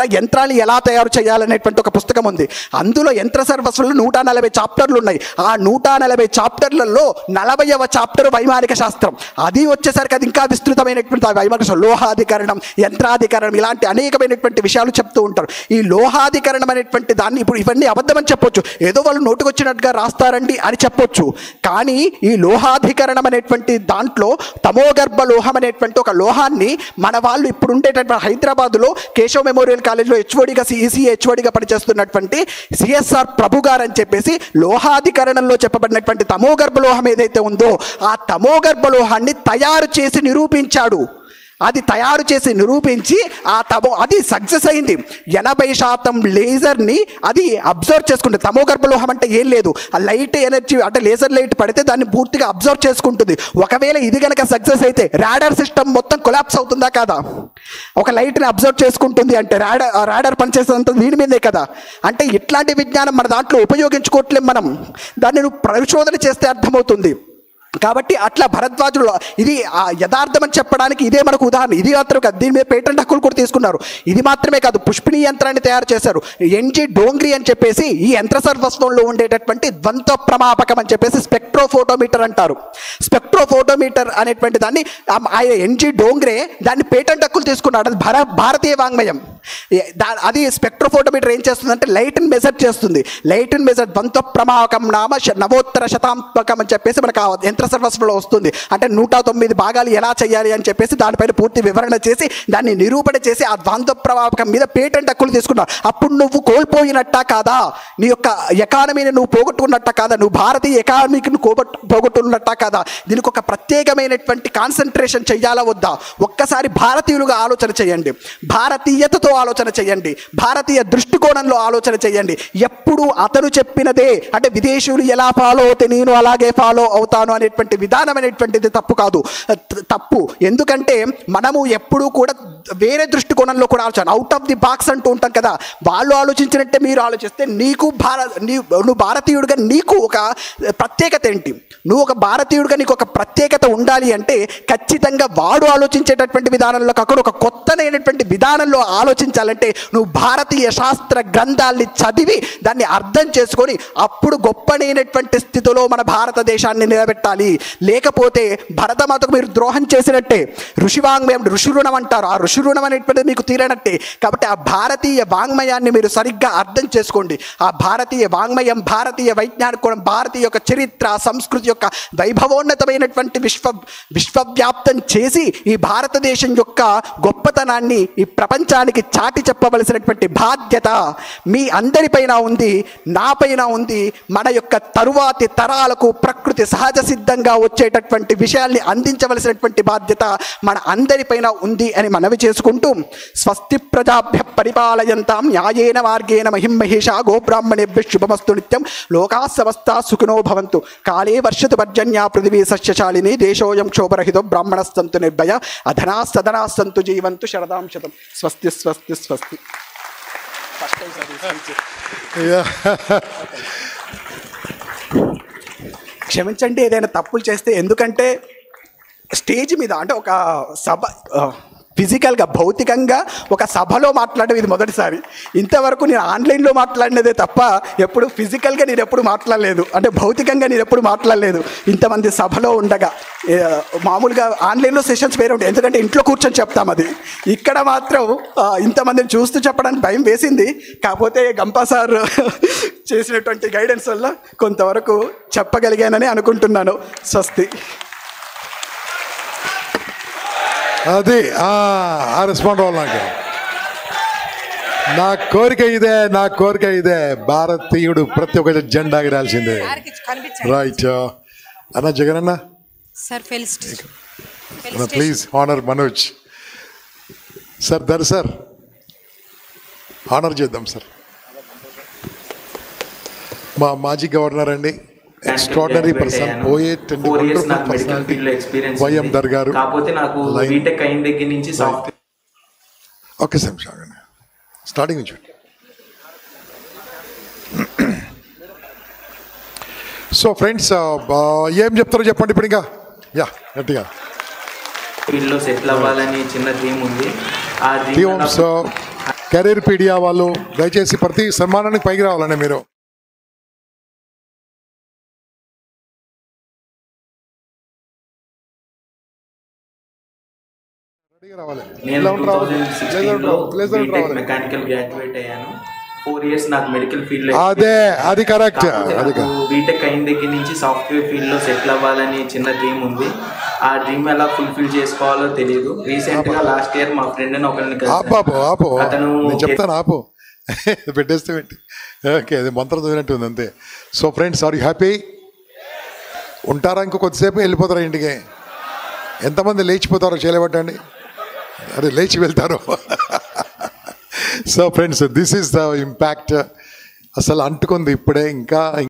యంత్రాలు ఎలా తయారు చేయాలనేటువంటి ఒక పుస్తకం ఉంది అందులో యంత్ర సర్వస్సులు నూట నలభై చాప్టర్లు ఉన్నాయి ఆ నూట నలభై చాప్టర్లలో నలభైవ చాప్టర్ వైమానిక శాస్త్రం అది వచ్చేసరికి అది ఇంకా విస్తృతమైనటువంటి ఆ వైమానిక శాస్త్రం లోహాధికరణం యంత్రాధికరణం ఇలాంటి అనేకమైనటువంటి విషయాలు చెప్తూ ఉంటారు ఈ లోహాధికరణం అనేటువంటి దాన్ని ఇప్పుడు ఇవన్నీ అబద్ధమని చెప్పొచ్చు ఏదో వాళ్ళు నోటుకొచ్చినట్టుగా రాస్తారండి అని చెప్పొచ్చు కానీ ఈ లోహాధికరణం అనేటువంటి దాంట్లో తమోగర్భ లోహం అనేటువంటి ఒక లోహాన్ని మన వాళ్ళు ఇప్పుడు ఉండేటటువంటి హైదరాబాద్లో కేశవ్ మెమోరియల్ కాలేజ్లో హెచ్ఓడిగా సిఈసి హెచ్ఓడిగా పనిచేస్తున్నటువంటి సిఎస్ఆర్ ప్రభు గారు అని చెప్పేసి లోహాధికరణంలో చెప్పబడినటువంటి తమోగర్భ లోహం ఏదైతే ఉందో ఆ తమోగర్భ లోహాన్ని తయారు చేసి నిరూపించాడు అది తయారు చేసి నిరూపించి ఆ తమో అది సక్సెస్ అయింది ఎనభై శాతం లేజర్ని అది అబ్జర్వ్ చేసుకుంటుంది తమోగర్భలోహం అంటే ఏం లేదు ఆ లైట్ ఎనర్జీ అంటే లేజర్ లైట్ పడితే దాన్ని పూర్తిగా అబ్జర్వ్ చేసుకుంటుంది ఒకవేళ ఇది కనుక సక్సెస్ అయితే రాడర్ సిస్టమ్ మొత్తం కొలాప్స్ అవుతుందా కాదా ఒక లైట్ని అబ్జర్వ్ చేసుకుంటుంది అంటే రాడర్ రాడర్ పనిచేసేంత దీని మీదే కదా అంటే ఇట్లాంటి విజ్ఞానం మన దాంట్లో ఉపయోగించుకోవట్లేం మనం దాన్ని నువ్వు పరిశోధన చేస్తే అర్థమవుతుంది కాబట్టి అట్లా భరద్వాజులు ఇది ఆ యథార్థం అని చెప్పడానికి ఇదే మనకు ఉదాహరణ ఇది మాత్రం కాదు దీని మీద పేటెంట్ హక్కులు కూడా తీసుకున్నారు ఇది మాత్రమే కాదు పుష్పిణి యంత్రాన్ని తయారు చేశారు ఎన్జి డోంగ్రీ అని చెప్పేసి ఈ యంత్ర సర్వస్వంలో ఉండేటటువంటి ద్వంద్వ ప్రమాపకం అని చెప్పేసి స్పెక్ట్రోఫోటోమీటర్ అంటారు స్పెక్ట్రోఫోటోమీటర్ అనేటువంటి దాన్ని ఆ- ఆయన ఎన్జి డోంగ్రే దాన్ని పేటెంట్ హక్కులు తీసుకున్నాడు అది భార భారతీయ వాంగ్మయం ఏ- దా- అది స్పెక్ట్రోఫోటోమీటర్ ఏం చేస్తుందంటే లైట్ని మెజర్ చేస్తుంది లైట్ని మెజర్ ద్వంద్వ ప్రమాపకం నామ శ- నవోత్తర శతాంతకం అని చెప్పేసి మనకు ఆ యంత్ర సర్వస్వంలో వస్తుంది అంటే నూట తొమ్మిది భాగాలు ఎలా చేయాలి అని చెప్పేసి దానిపైన పూర్తి వివరణ చేసి దాన్ని నిరూపణ చేసి ఆ ద్వంద్వ ప్రమాపకం మీద పేటెంట్ హక్కులు తీసుకున్నావు అప్పుడు నువ్వు కోల్పోయినట్టా కాదా నీ యొక్క ఎకానమీని నువ్వు పోగొట్టుకున్నట్టా కాదా నువ్వు భారతీయ ఎకానమీకి నువ్వు పోగొట్టు పోగొట్టుకున్నట్టా కాదా దీనికి ఒక ప్రత్యేకమైనటువంటి కాన్సన్ట్రేషన్ చెయ్యాలా వద్దా ఒక్కసారి భారతీయులుగా ఆలోచన చేయండి భారతీయతతో ఆలోచన చేయండి భారతీయ దృష్టికోణంలో ఆలోచన చేయండి ఎప్పుడు అతను చెప్పినదే అంటే విదేశీయులు ఎలా ఫాలో అవుతే నేను అలాగే ఫాలో అవుతాను అనేటువంటి విధానం అనేటువంటిది తప్పు కాదు త- తప్పు ఎందుకంటే మనము ఎప్పుడూ కూడా వేరే దృష్టికోణంలో కూడా ఆలోచన అవుట్ ఆఫ్ ది బాక్స్ అంటూ ఉంటాం కదా వాళ్ళు ఆలోచించినట్టే మీరు ఆలోచిస్తే నీకు భార నీ నువ్వు భారతీయుడిగా నీకు ఒక ప్రత్యేకత ఏంటి నువ్వు ఒక భారతీయుడిగా నీకు ఒక ప్రత్యేకత ఉండాలి అంటే ఖచ్చితంగా వాడు ఆలోచించేటటువంటి విధానంలో కాకుండా ఒక కొత్తనైనటువంటి విధానంలో ఆలోచించాలంటే నువ్వు భారతీయ శాస్త్ర గ్రంథాల్ని చదివి దాన్ని అర్థం చేసుకొని అప్పుడు గొప్పనైనటువంటి స్థితిలో మన భారతదేశాన్ని నిలబెట్టాలి లేకపోతే భరతమాతకు మీరు ద్రోహం చేసినట్టే ఋషివాంగ్మయం ఋషి రుణం అంటారు ఆ ఋషి రుణం అనేటువంటిది మీకు తీరనట్టే కాబట్టి ఆ భారతీయ వాంగ్మయాన్ని మీరు సరిగ్గా అర్థం చేసుకోండి ఆ భారతీయ వాంగ్మయం భారతీయ వైజ్ఞానిక కోణం భారతీయ యొక్క చరిత్ర సంస్కృతి యొక్క వైభవోన్నతమైనటువంటి విశ్వ విశ్వవ్యాప్తం చేసి ఈ భారతదేశం యొక్క గొప్పతనాన్ని ఈ ప్రపంచానికి చాటి చెప్పవలసినటువంటి బాధ్యత మీ అందరిపైన ఉంది నాపైన ఉంది మన యొక్క తరువాతి తరాలకు ప్రకృతి సహజ సిద్ధంగా వచ్చేటటువంటి విషయాల్ని అందించవలసినటువంటి బాధ్యత మన అందరిపైన ఉంది అని మనవి చేసుకుంటూ స్వస్తి ప్రజాభ్య పరిపాలయంతాం న్యాయేన మార్గేణ మహిం మహేష గోబ్రాహ్మణేభ్య శుభమస్తు నిత్యం లోకా సమస్తా సుఖినో భవంతు కాళే వర్షతు పర్జన్యా పృథివీ సస్యశాలిని దేశోయం క్షోభరహితో బ్రాహ్మణస్తంతు నిర్భయ అధనా సదనా సంతు జీవంతు శరదాం శతం స్వస్తి స్వస్తి స్వస్తి First time sir, ఈ speech. క్షమించండి ఏదైనా తప్పులు చేస్తే ఎందుకంటే స్టేజ్ మీద అంటే ఒక సభ ఫిజికల్గా భౌతికంగా ఒక సభలో మాట్లాడడం ఇది మొదటిసారి ఇంతవరకు నేను ఆన్లైన్లో మాట్లాడినదే తప్ప ఎప్పుడు ఫిజికల్గా నేను ఎప్పుడు మాట్లాడలేదు అంటే భౌతికంగా నేను ఎప్పుడు మాట్లాడలేదు ఇంతమంది సభలో ఉండగా ఏ, మామూలుగా ఆన్లైన్లో సెషన్స్ వేరే ఉంటాయి ఎందుకంటే ఇంట్లో కూర్చొని చెప్తాం అది ఇక్కడ మాత్రం ఆ, ఇంతమందిని చూస్తూ చెప్పడానికి భయం వేసింది కాకపోతే గంపా సార్ చేసినటువంటి గైడెన్స్ వల్ల కొంతవరకు చెప్పగలిగానని అనుకుంటున్నాను స్వస్తి అది ఆ ఆ రెస్పాండ్ అవ్వాలి నాకు నా కోరిక ఇదే నా కోరిక ఇదే భారతీయుడు ప్రతి ఒక్క జెండా ఎగరాల్సిందే సార్కి కనిపించండి రైట్ అన్న జగన్ అన్న సార్ ఫెలిస్ట్ అన్న ప్లీజ్ ఆనర్ మనోజ్ సార్ దర్ సార్ ఆనర్ చేద్దాం సార్ మా మాజీ గవర్నర్ అండి ఎక్స్ట్రాడినరీ పర్సన్ పోయేట్ అండి ఫోర్ ఇయర్స్ వండర్ఫుల్ నాకు మెడికల్ ఫీల్డ్ లో పర్సనాలిటీ ఎక్స్పీరియన్స్ వైఎం దర్ గారు కాకపోతే నాకు Line. బీటెక్ అయిన దగ్గర నుంచి సాఫ్ట్వేర్ ఒక్క నిమిషం ఆగండి స్టార్టింగ్ నుంచి సో ఫ్రెండ్స్ ఏం చెప్తారో చెప్పండి ఇప్పుడు ఇంకా యా గట్టిగా ఫీల్డ్ లో సెటిల్ అవ్వాలని చిన్న డ్రీమ్ ఉంది ఆ థీమ్స్ డ్రీమ్ కెరీర్ పీడియా వాళ్ళు దయచేసి ప్రతి సన్మానానికి పైకి రావాలండి మీరు రెడీగా రావాలి నేను ఇలా టూ ఉండి రావాలి. థౌజండ్ లేజర్ సిక్స్టీన్ ఉండి లో రావాలి. లేజర్ ఉండి బీటెక్ రావాలి. మెకానికల్ గ్రాడ్యుయేట్ అయ్యాను ఫోర్ ఇయర్స్ నాకు మెడికల్ ఫీల్డ్ లో అదే అది కరెక్ట్ అది నాకు బీటెక్ అయిన దగ్గర నుంచి సాఫ్ట్వేర్ ఫీల్డ్ లో సెటిల్ అవ్వాలని చిన్న డ్రీమ్ ఉంది ఆ డ్రీమ్ ఎలా ఫుల్ఫిల్ చేసుకోవాలో తెలియదు రీసెంట్ గా లాస్ట్ ఇయర్ మా ఫ్రెండ్ ఒకరిని ఆపు ఆపు ఆపు అతను నేను చెప్తాను ఆపు పెట్టేస్తే పెట్టి ఓకే అది మంత్రం చదివినట్టు ఉంది అంతే so friends are you happy ఉంటారా ఇంకో కొద్దిసేపు వెళ్ళిపోతారా ఇంటికి ఎంతమంది లేచిపోతారో చేయలేబట్టండి అదే లేచి వెళ్తారు so friends this is the impact అసలు అంటుకుంది ఇప్పుడే ఇంకా